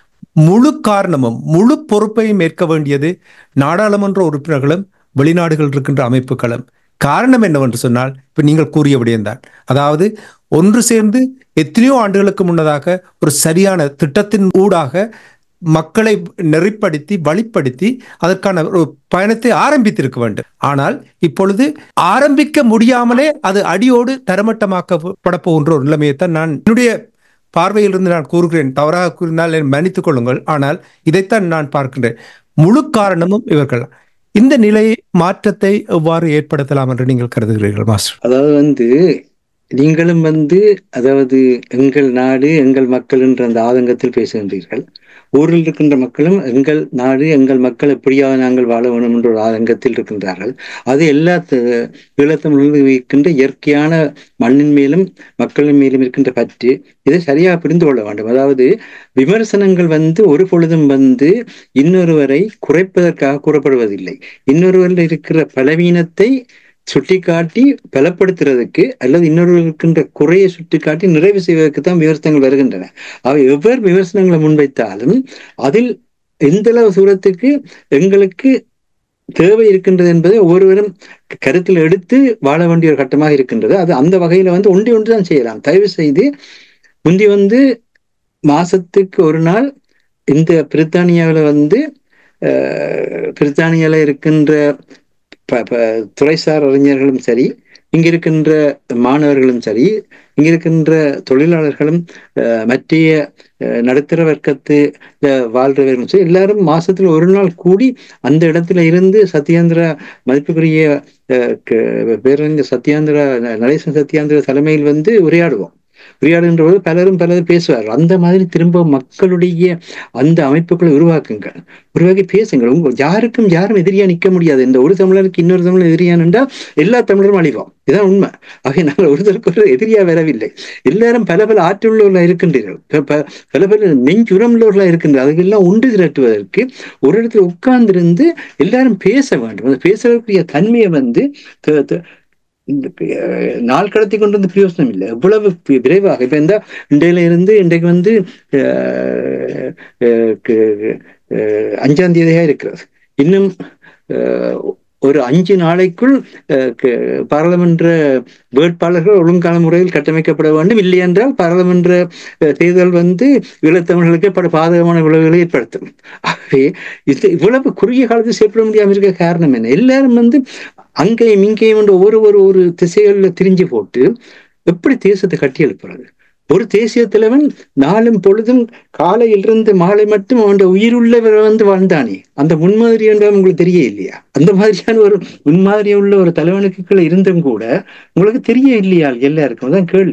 முழு காரணமும் முழு பொறுப்பையும் ஏற்க வேண்டியது நாடாளுமன்ற உறுப்பினர்களும் வெளிநாடுகள் இருக்கின்ற அமைப்புகளும் காரணம் என்னவென்று சொன்னால் இப்ப நீங்கள் கூறிய விடயம்தான் அதாவது ஒன்று சேர்ந்து எத்தனையோ ஆண்டுகளுக்கு முன்னதாக ஒரு சரியான திட்டத்தின் ஊடாக மக்களை நெறிப்படுத்தி வழிப்படுத்தி அதற்கான ஒரு பயணத்தை ஆரம்பித்திருக்க வேண்டும் ஆனால் இப்பொழுது ஆரம்பிக்க முடியாமலே அது அடியோடு தரமட்டமாக்கப்பட போகின்ற ஒரு நிலைமையைத்தான் நான் என்னுடைய பார்வையிலிருந்து நான் கூறுகிறேன் தவறாக கூறினால் என்னை மன்னித்துக் கொள்ளுங்கள் ஆனால் இதைத்தான் நான் பார்க்கின்றேன் முழு காரணமும் இவர்கள் இந்த நிலை மாற்றத்தை எவ்வாறு ஏற்படுத்தலாம் என்று நீங்கள் கருதுகிறீர்கள் மாஸ்டர் அதாவது வந்து நீங்களும் வந்து அதாவது எங்கள் நாடு எங்கள் மக்கள் என்ற அந்த ஆதங்கத்தில் பேசுகின்றீர்கள் ஊரில் இருக்கின்ற மக்களும் எங்கள் நாடு எங்கள் மக்கள் எப்படியாவது நாங்கள் வாழ வேண்டும் என்ற ஒரு ஆதங்கத்தில் இருக்கின்றார்கள் அது எல்லா த- ஈழத்தமிழில் இருக்கின்ற இயற்கையான மண்ணின் மேலும் மக்களின் மேலும் இருக்கின்ற பற்று இதை சரியாக புரிந்து கொள்ள வேண்டும் அதாவது விமர்சனங்கள் வந்து ஒரு பொழுதும் வந்து இன்னொருவரை குறைப்பதற்காக கூறப்படுவதில்லை இன்னொருவரில் இருக்கிற பலவீனத்தை சுட்டிக்காட்டி பலப்படுத்துறதுக்கு அல்லது இன்னொரு இருக்கின்ற குறையை சுட்டிக்காட்டி நிறைவு செய்வதற்கு தான் விமர்சனங்கள் வருகின்றன அவை எவ்வாறு விமர்சனங்களை முன்வைத்தாலும் அதில் எந்தளவு தூரத்துக்கு எங்களுக்கு தேவை இருக்கின்றது என்பதை ஒவ்வொருவரும் கருத்தில் எடுத்து வாழ வேண்டிய ஒரு கட்டமாக இருக்கின்றது அது அந்த வகையில வந்து ஒன்றி ஒன்று தான் செய்யலாம் தயவு செய்து முந்தி வந்து மாசத்துக்கு ஒரு நாள் இந்த பிரித்தானியாவில் வந்து அஹ், பிரித்தானியால இருக்கின்ற ப- ப- துறைசார் அறிஞர்களும் சரி இங்க இருக்கின்ற மாணவர்களும் சரி இங்க இருக்கின்ற தொழிலாளர்களும் அஹ், மற்றைய அஹ், நடுத்தர வர்க்கத்து அஹ், வாழ்றவர்களும் சரி எல்லாரும் மாசத்துல ஒரு நாள் கூடி அந்த இடத்துல இருந்து சத்யேந்திர மதிப்புக்குரிய அஹ், க- பேரறிஞர் சத்யாந்திர நடேசன் சத்யாந்திர தலைமையில் வந்து உரையாடுவோம் உரையாடுகின்ற போது பலரும் பலரும் பேசுவார்கள் அந்த மாதிரி திரும்ப மக்களுடைய அந்த அமைப்புகளை உருவாக்குங்கள் உருவாக்கி பேசுங்கள் உங்க யாருக்கும் யாரும் எதிரியா நிக்க முடியாது இந்த ஒரு தமிழருக்கு இன்னொரு தமிழர் எதிரியான் என்றால் எல்லா தமிழரும் அழிவோம் இதான் உண்மை ஆகவே நாங்கள் ஒருத்தருக்கு ஒரு எதிரியா வரவில்லை எல்லாரும் பல பல ஆற்றுள்ளவர்களா இருக்கின்றீர்கள் ப- ப- பல பல நெஞ்சுரமுள்ளவர்களா இருக்கின்றனர் அதுக்கெல்லாம் ஒன்று திரட்டுவதற்கு ஒரு இடத்துல உட்கார்ந்திருந்து எல்லாரும் பேச வேண்டும் அந்த பேசுறதுக்குரிய தன்மையை வந்து த- த- இந்த அஹ், நாள் கடத்தி கொண்டு வந்து பிரயோசனம் இல்லை எவ்வளவு வி- விரைவாக இப்ப இந்த இன்றையில இருந்து இன்றைக்கு வந்து அஹ், அஹ், கு- அஹ், அஞ்சாம் தேதியா இருக்கிறது இன்னும் அஹ், ஒரு அஞ்சு நாளைக்குள் அஹ், கு- பாராளுமன்ற வேட்பாளர்கள் ஒழுங்கான முறையில் கட்டமைக்கப்பட வேண்டும் இல்லை என்றால் பாராளுமன்ற அஹ், தேர்தல் வந்து ஈழத்தமிழர்களுக்கு பல பாதகமான விளைவுகளை ஏற்படுத்தும் ஆகவே இது இவ்வளவு குறுகிய காலத்தில் செயல்பட முடியாமல் இருக்க காரணம் என்ன எல்லாரும் வந்து அங்கேயும் இங்கேயும் என்று ஒரு ஒரு ஒரு திசைகளில் திரிஞ்சு போட்டு எப்படி தேசத்தை கட்டி எழுப்புறது ஒரு தேசிய தலைவன் நாளும் பொழுதும் காலையிலிருந்து மாலை மட்டும் அவன் உயிருள்ளவர் வந்து வாழ்ந்தானே அந்த முன்மாதிரி என்றால் உங்களுக்கு தெரிய இல்லையா அந்த மாதிரியான ஒரு முன்மாதிரி உள்ள ஒரு தலைவனுக்குள்ள இருந்தும் கூட உங்களுக்கு தெரிய இல்லையா எல்லாருக்கும் அதான் கேள்வி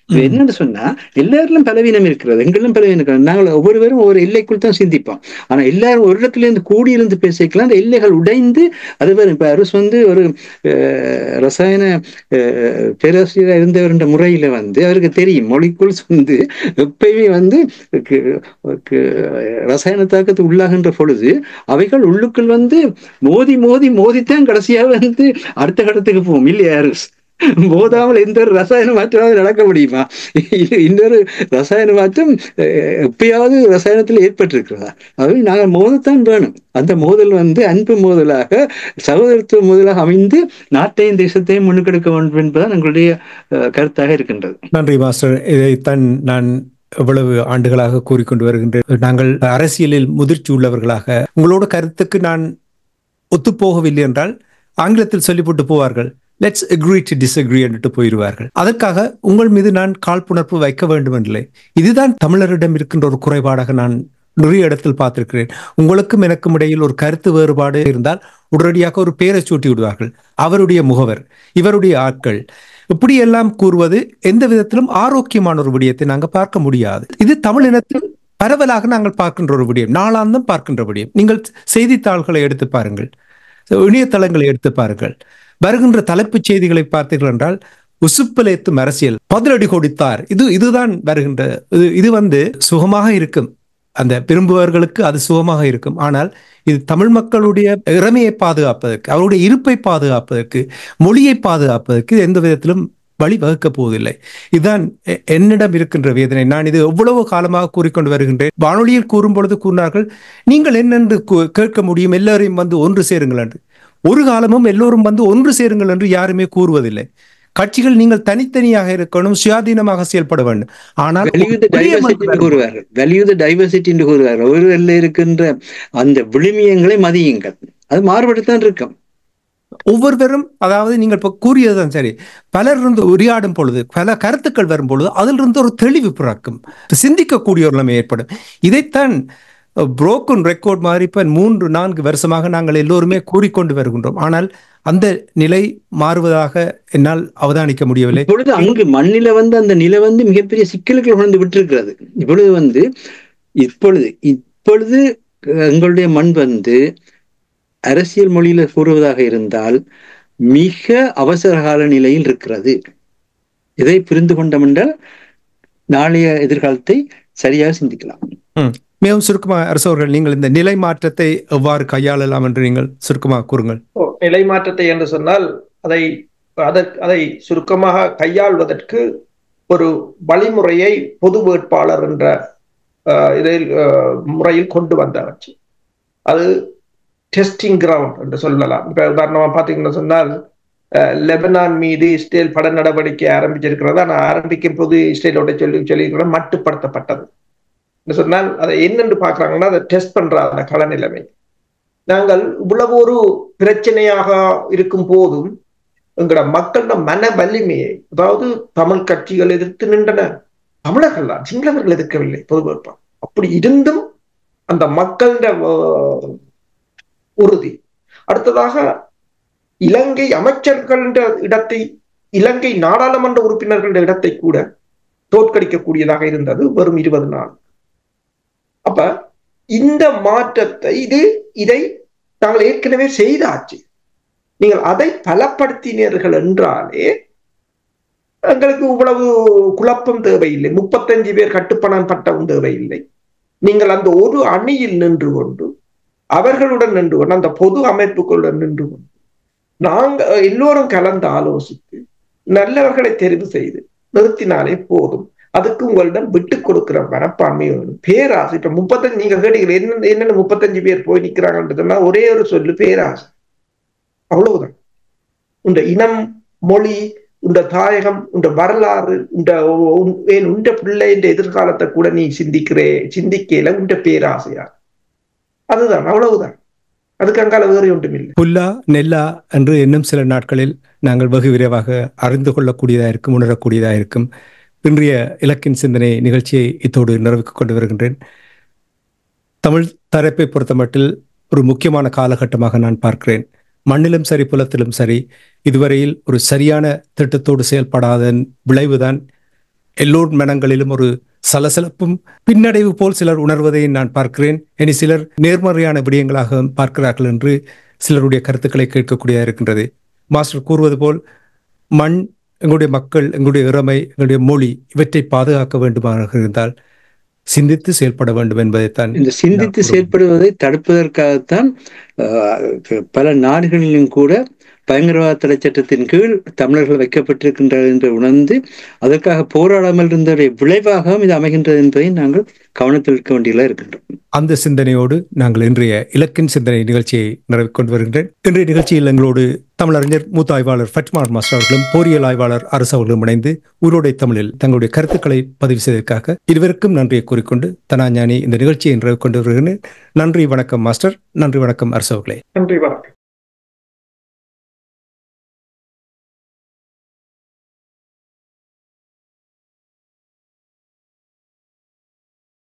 இப்ப என்னன்னு சொன்னா எல்லாரிலும் பலவீனம் இருக்கிறது எங்களிலும் பலவீனம் இருக்கிறது நாங்கள் ஒவ்வொருவரும் ஒவ்வொரு எல்லைக்குள் தான் சிந்திப்போம் ஆனா எல்லாரும் ஒரு இடத்துல இருந்து கூடியிருந்து பேசிக்கலாம் அந்த எல்லைகள் உடைந்து அது வேறு இப்ப அரசு வந்து ஒரு அஹ், ரசாயன அஹ், பேராசிரியராக இருந்தவர் என்ற முறையில வந்து அவருக்கு தெரியும் மொழிக்குள் வந்து எப்பயுமே வந்து கு- கு- ரசாயன தாக்கத்துக்கு உள்ளாகின்ற பொழுது அவைகள் உள்ளுக்குள் வந்து மோதி மோதி மோதித்தான் கடைசியாக வந்து அடுத்த கட்டத்துக்கு போகும் இல்லையா அரசு மோதாமல் எந்த ஒரு ரசாயன மாற்றமாவது நடக்க முடியுமா இது இன்னொரு ரசாயன மாற்றம் அஹ், எப்பயாவது ரசாயனத்தில் ஏற்பட்டிருக்கிறதா ஆகவே நாங்கள் மோதத்தான் வேணும் அந்த மோதல் வந்து அன்பு மோதலாக சகோதரத்துவ மோதலாக அமைந்து நாட்டையும் தேசத்தையும் முன்னுக்கெடுக்க வேண்டும் என்பதுதான் எங்களுடைய அஹ், கருத்தாக இருக்கின்றது நன்றி மாஸ்டர் இதைத்தான் நான் எவ்வளவு ஆண்டுகளாக கூறிக்கொண்டு வருகின்றேன் நாங்கள் அரசியலில் முதிர்ச்சி உள்ளவர்களாக உங்களோட கருத்துக்கு நான் ஒத்துப்போகவில்லை என்றால் ஆங்கிலத்தில் சொல்லிவிட்டு போவார்கள் லெட்ஸ் அக்ரி டு டிஸ்அக்ரி என்று போயிடுவார்கள் அதற்காக உங்கள் மீது நான் காழ்ப்புணர்வு வைக்க வேண்டும் என்றில்லை இதுதான் தமிழரிடம் இருக்கின்ற ஒரு குறைபாடாக நான் நிறைய இடத்தில் பார்த்திருக்கிறேன் உங்களுக்கும் எனக்கும் இடையில் ஒரு கருத்து வேறுபாடு இருந்தால் உடனடியாக ஒரு பெயரை சூட்டி விடுவார்கள் அவருடைய முகவர் இவருடைய ஆட்கள் இப்படி எல்லாம் கூறுவது எந்த விதத்திலும் ஆரோக்கியமான ஒரு விடயத்தை நாங்கள் பார்க்க முடியாது இது தமிழ் இனத்தில் பரவலாக நாங்கள் பார்க்கின்ற ஒரு விடயம் நாளாந்தம் பார்க்கின்ற விடயம் நீங்கள் செய்தித்தாள்களை எடுத்து பாருங்கள் இணையதளங்களை எடுத்து பாருங்கள் வருகின்ற தலைப்புச் செய்திகளை பார்த்தீர்கள் என்றால் உசுப்பலேத்தும் அரசியல் பதிலடி கொடுத்தார் இது இதுதான் வருகின்ற இது இது வந்து சுகமாக இருக்கும் அந்த விரும்புபவர்களுக்கு அது சுகமாக இருக்கும் ஆனால் இது தமிழ் மக்களுடைய இறமையை பாதுகாப்பதற்கு அவருடைய இருப்பை பாதுகாப்பதற்கு மொழியை பாதுகாப்பதற்கு இது எந்த விதத்திலும் வழி வகுக்கப் போவதில்லை இதுதான் எ- என்னிடம் இருக்கின்ற வேதனை நான் இது எவ்வளவு காலமாக கூறிக்கொண்டு வருகின்றேன் வானொலியில் கூறும் பொழுது கூறினார்கள் நீங்கள் என்னென்று கூ- கேட்க முடியும் எல்லோரையும் வந்து ஒன்று சேருங்கள் என்று ஒரு காலமும் எல்லோரும் வந்து ஒன்று சேருங்கள் என்று யாருமே கூறுவதில்லை கட்சிகள் நீங்கள் தனித்தனியாக இருக்கணும் சுயாதீனமாக செயல்பட வேண்டும் ஆனால் வேல்யூ த ஒரே டைவர்சிட்டி மனிதர் என்று கூறுவார்கள் வேல்யூ த டைவர்சிட்டி என்று கூறுவார்கள் ஒருவரில் இருக்கின்ற அந்த விழுமியங்களை மதியுங்கள் அது மாறுபட்டுத்தான் இருக்கும் ஒவ்வொருவரும் அதாவது நீங்கள் இப்போ கூறியதுதான் சரி பலர் இருந்து உரையாடும் பொழுது பல கருத்துக்கள் வரும் பொழுது அதிலிருந்து ஒரு தெளிவு பிறக்கும் சிந்திக்கக்கூடிய ஒரு நிலைமை ஏற்படும் இதைத்தான் புரோக்கன் ரெக்கார்ட் மாதிரி இப்ப மூன்று நான்கு வருஷமாக நாங்கள் எல்லோருமே கூறிக்கொண்டு வருகின்றோம் ஆனால் அந்த நிலை மாறுவதாக என்னால் அவதானிக்க முடியவில்லை இப்பொழுது அங்கு மண்ணில வந்து அந்த நிலை வந்து மிகப்பெரிய சிக்கலுக்குள் கொண்டு விட்டிருக்கிறது இப்பொழுது வந்து இப்பொழுது இப்பொழுது அஹ், எங்களுடைய மண் வந்து அரசியல் மொழியில கூறுவதாக இருந்தால் மிக அவசர கால நிலையில் இருக்கிறது இதை புரிந்து கொண்டோம் என்றால் நாளைய எதிர்காலத்தை சரியாக சிந்திக்கலாம் மிகவும் சுருக்கமாக அரசு அவர்கள் நீங்கள் இந்த நிலை மாற்றத்தை எவ்வாறு கையாளலாம் என்று நீங்கள் சுருக்கமாக கூறுங்கள் ஓ, நிலை மாற்றத்தை என்று சொன்னால் அதை அதற்கு அதை சுருக்கமாக கையாள்வதற்கு ஒரு வழிமுறையை பொது வேட்பாளர் என்ற அஹ், இதில் அஹ், முறையில் கொண்டு வந்தாச்சு அது டெஸ்டிங் கிரவுண்ட் என்று சொல்லலாம் இப்ப உதாரணமா பாத்தீங்கன்னா சொன்னால் அஹ், லெபனான் மீது இஸ்ரேல் பட நடவடிக்கை ஆரம்பிச்சிருக்கிறது ஆனால் ஆரம்பிக்கும் போது இஸ்ரேலோட சொல்லி சொல்லியிருக்கிறது மட்டுப்படுத்தப்பட்டது என்று சொன்னால் அதை என்னென்று பார்க்கறாங்கன்னா அதை டெஸ்ட் பண்ற அந்த கள நிலைமை நாங்கள் இவ்வளவு ஒரு பிரச்சனையாக இருக்கும் போதும் எங்களோட மக்களோட மன வலிமையை அதாவது தமிழ் கட்சிகள் எதிர்த்து நின்றன தமிழர்கள் தான் சிங்களவர்கள் எதிர்க்கவில்லை பொது வேட்பாளர் அப்படி இருந்தும் அந்த மக்களோட அஹ், உறுதி அடுத்ததாக இலங்கை அமைச்சர்கள இடத்தை இலங்கை நாடாளுமன்ற உறுப்பினர்கள இடத்தை கூட தோற்கடிக்கக்கூடியதாக இருந்தது வெறும் இருபது நாள் அப்ப இந்த மாற்றத்தை இது இதை நாங்கள் ஏற்கனவே செய்தாச்சு நீங்கள் அதை பலப்படுத்தினீர்கள் என்றாலே எங்களுக்கு இவ்வளவு குழப்பம் தேவையில்லை முப்பத்தஞ்சு பேர் கட்டுப்பணம் பட்டவும் தேவையில்லை நீங்கள் அந்த ஒரு அணியில் நின்று கொண்டு அவர்களுடன் நின்று கொண்டு அந்த பொது அமைப்புகளுடன் நின்று கொண்டு நாங்க எல்லோரும் கலந்து ஆலோசித்து நல்லவர்களை தெரிவு செய்து நிறுத்தினாலே போதும் அதுக்கு உங்களிடம் விட்டு கொடுக்கிற மனப்பான்மை வேணும் பேராசை இப்ப முப்பத்தஞ்சு நீங்க கேட்டீங்க என்ன என்னென்ன முப்பத்தஞ்சு பேர் போய் நிக்கிறாங்கன்றதுன்னா ஒரே ஒரு சொல்லு பேராசை அவ்வளவுதான் உண்ட இனம் மொழி உண்ட தாயகம் உண்ட வரலாறு உண்ட உன்- ஏன் உண்ட பிள்ளைன்ற எதிர்காலத்தை கூட நீ சிந்திக்கிறே சிந்திக்கல உண்ட பேராசையா அதுதான் அவ்வளவுதான் அதுக்கு அங்கால வேறு ஒன்றும் இல்லை புல்லா நெல்லா என்று இன்னும் சில நாட்களில் நாங்கள் வெகு விரைவாக அறிந்து கொள்ளக்கூடியதாக இருக்கும் உணரக்கூடியதாக இருக்கும் இன்றைய இலக்கின் சிந்தனை நிகழ்ச்சியை இத்தோடு நிறைவுக்கு கொண்டு வருகின்றேன் தமிழ் தரப்பை பொறுத்தமட்டில் ஒரு முக்கியமான காலகட்டமாக நான் பார்க்கிறேன் மண்ணிலும் சரி புலத்திலும் சரி இதுவரையில் ஒரு சரியான திட்டத்தோடு செயல்படாதன் விளைவுதான் எல்லோர் மனங்களிலும் ஒரு சலசலப்பும் பின்னடைவு போல் சிலர் உணர்வதை நான் பார்க்கிறேன் இனி சிலர் நேர்மறையான விடயங்களாக பார்க்கிறார்கள் என்று சிலருடைய கருத்துக்களை கேட்கக்கூடியதாக இருக்கின்றது மாஸ்டர் கூறுவது போல் மண் எங்களுடைய மக்கள் எங்களுடைய இறமை எங்களுடைய மொழி இவற்றை பாதுகாக்க வேண்டுமாக இருந்தால் சிந்தித்து செயல்பட வேண்டும் என்பதைத்தான் இந்த சிந்தித்து செயல்படுவதை தடுப்பதற்காகத்தான் ஆஹ், பல நாடுகளிலும் கூட பயங்கரவாத தடை சட்டத்தின் கீழ் தமிழர்கள் வைக்கப்பட்டிருக்கின்றது என்று உணர்ந்து அதற்காக போராடாமல் இருந்தவருடைய விளைவாகவும் இது அமைகின்றது என்பதை நாங்கள் கவனத்தில் இருக்க வேண்டியதாக இருக்கின்றோம் அந்த சிந்தனையோடு நாங்கள் இன்றைய இலக்கின் சிந்தனை நிகழ்ச்சியை நிறைவு கொண்டு வருகின்றேன் இன்றைய நிகழ்ச்சியில் எங்களோடு தமிழறிஞர் மூத்த ஆய்வாளர் ஃபட்மார் மாஸ்டர் அவர்களும் போரியல் ஆய்வாளர் அரசு அவர்களும் இணைந்து உயிரோடை தமிழில் தங்களுடைய கருத்துக்களை பதிவு செய்ததற்காக இருவருக்கும் நன்றியை கூறிக்கொண்டு தனாஞானி இந்த நிகழ்ச்சியை நிறைவு கொண்டு வருகிறேன் நன்றி வணக்கம் மாஸ்டர் நன்றி வணக்கம் அரசு அவர்களே நன்றி வணக்கம்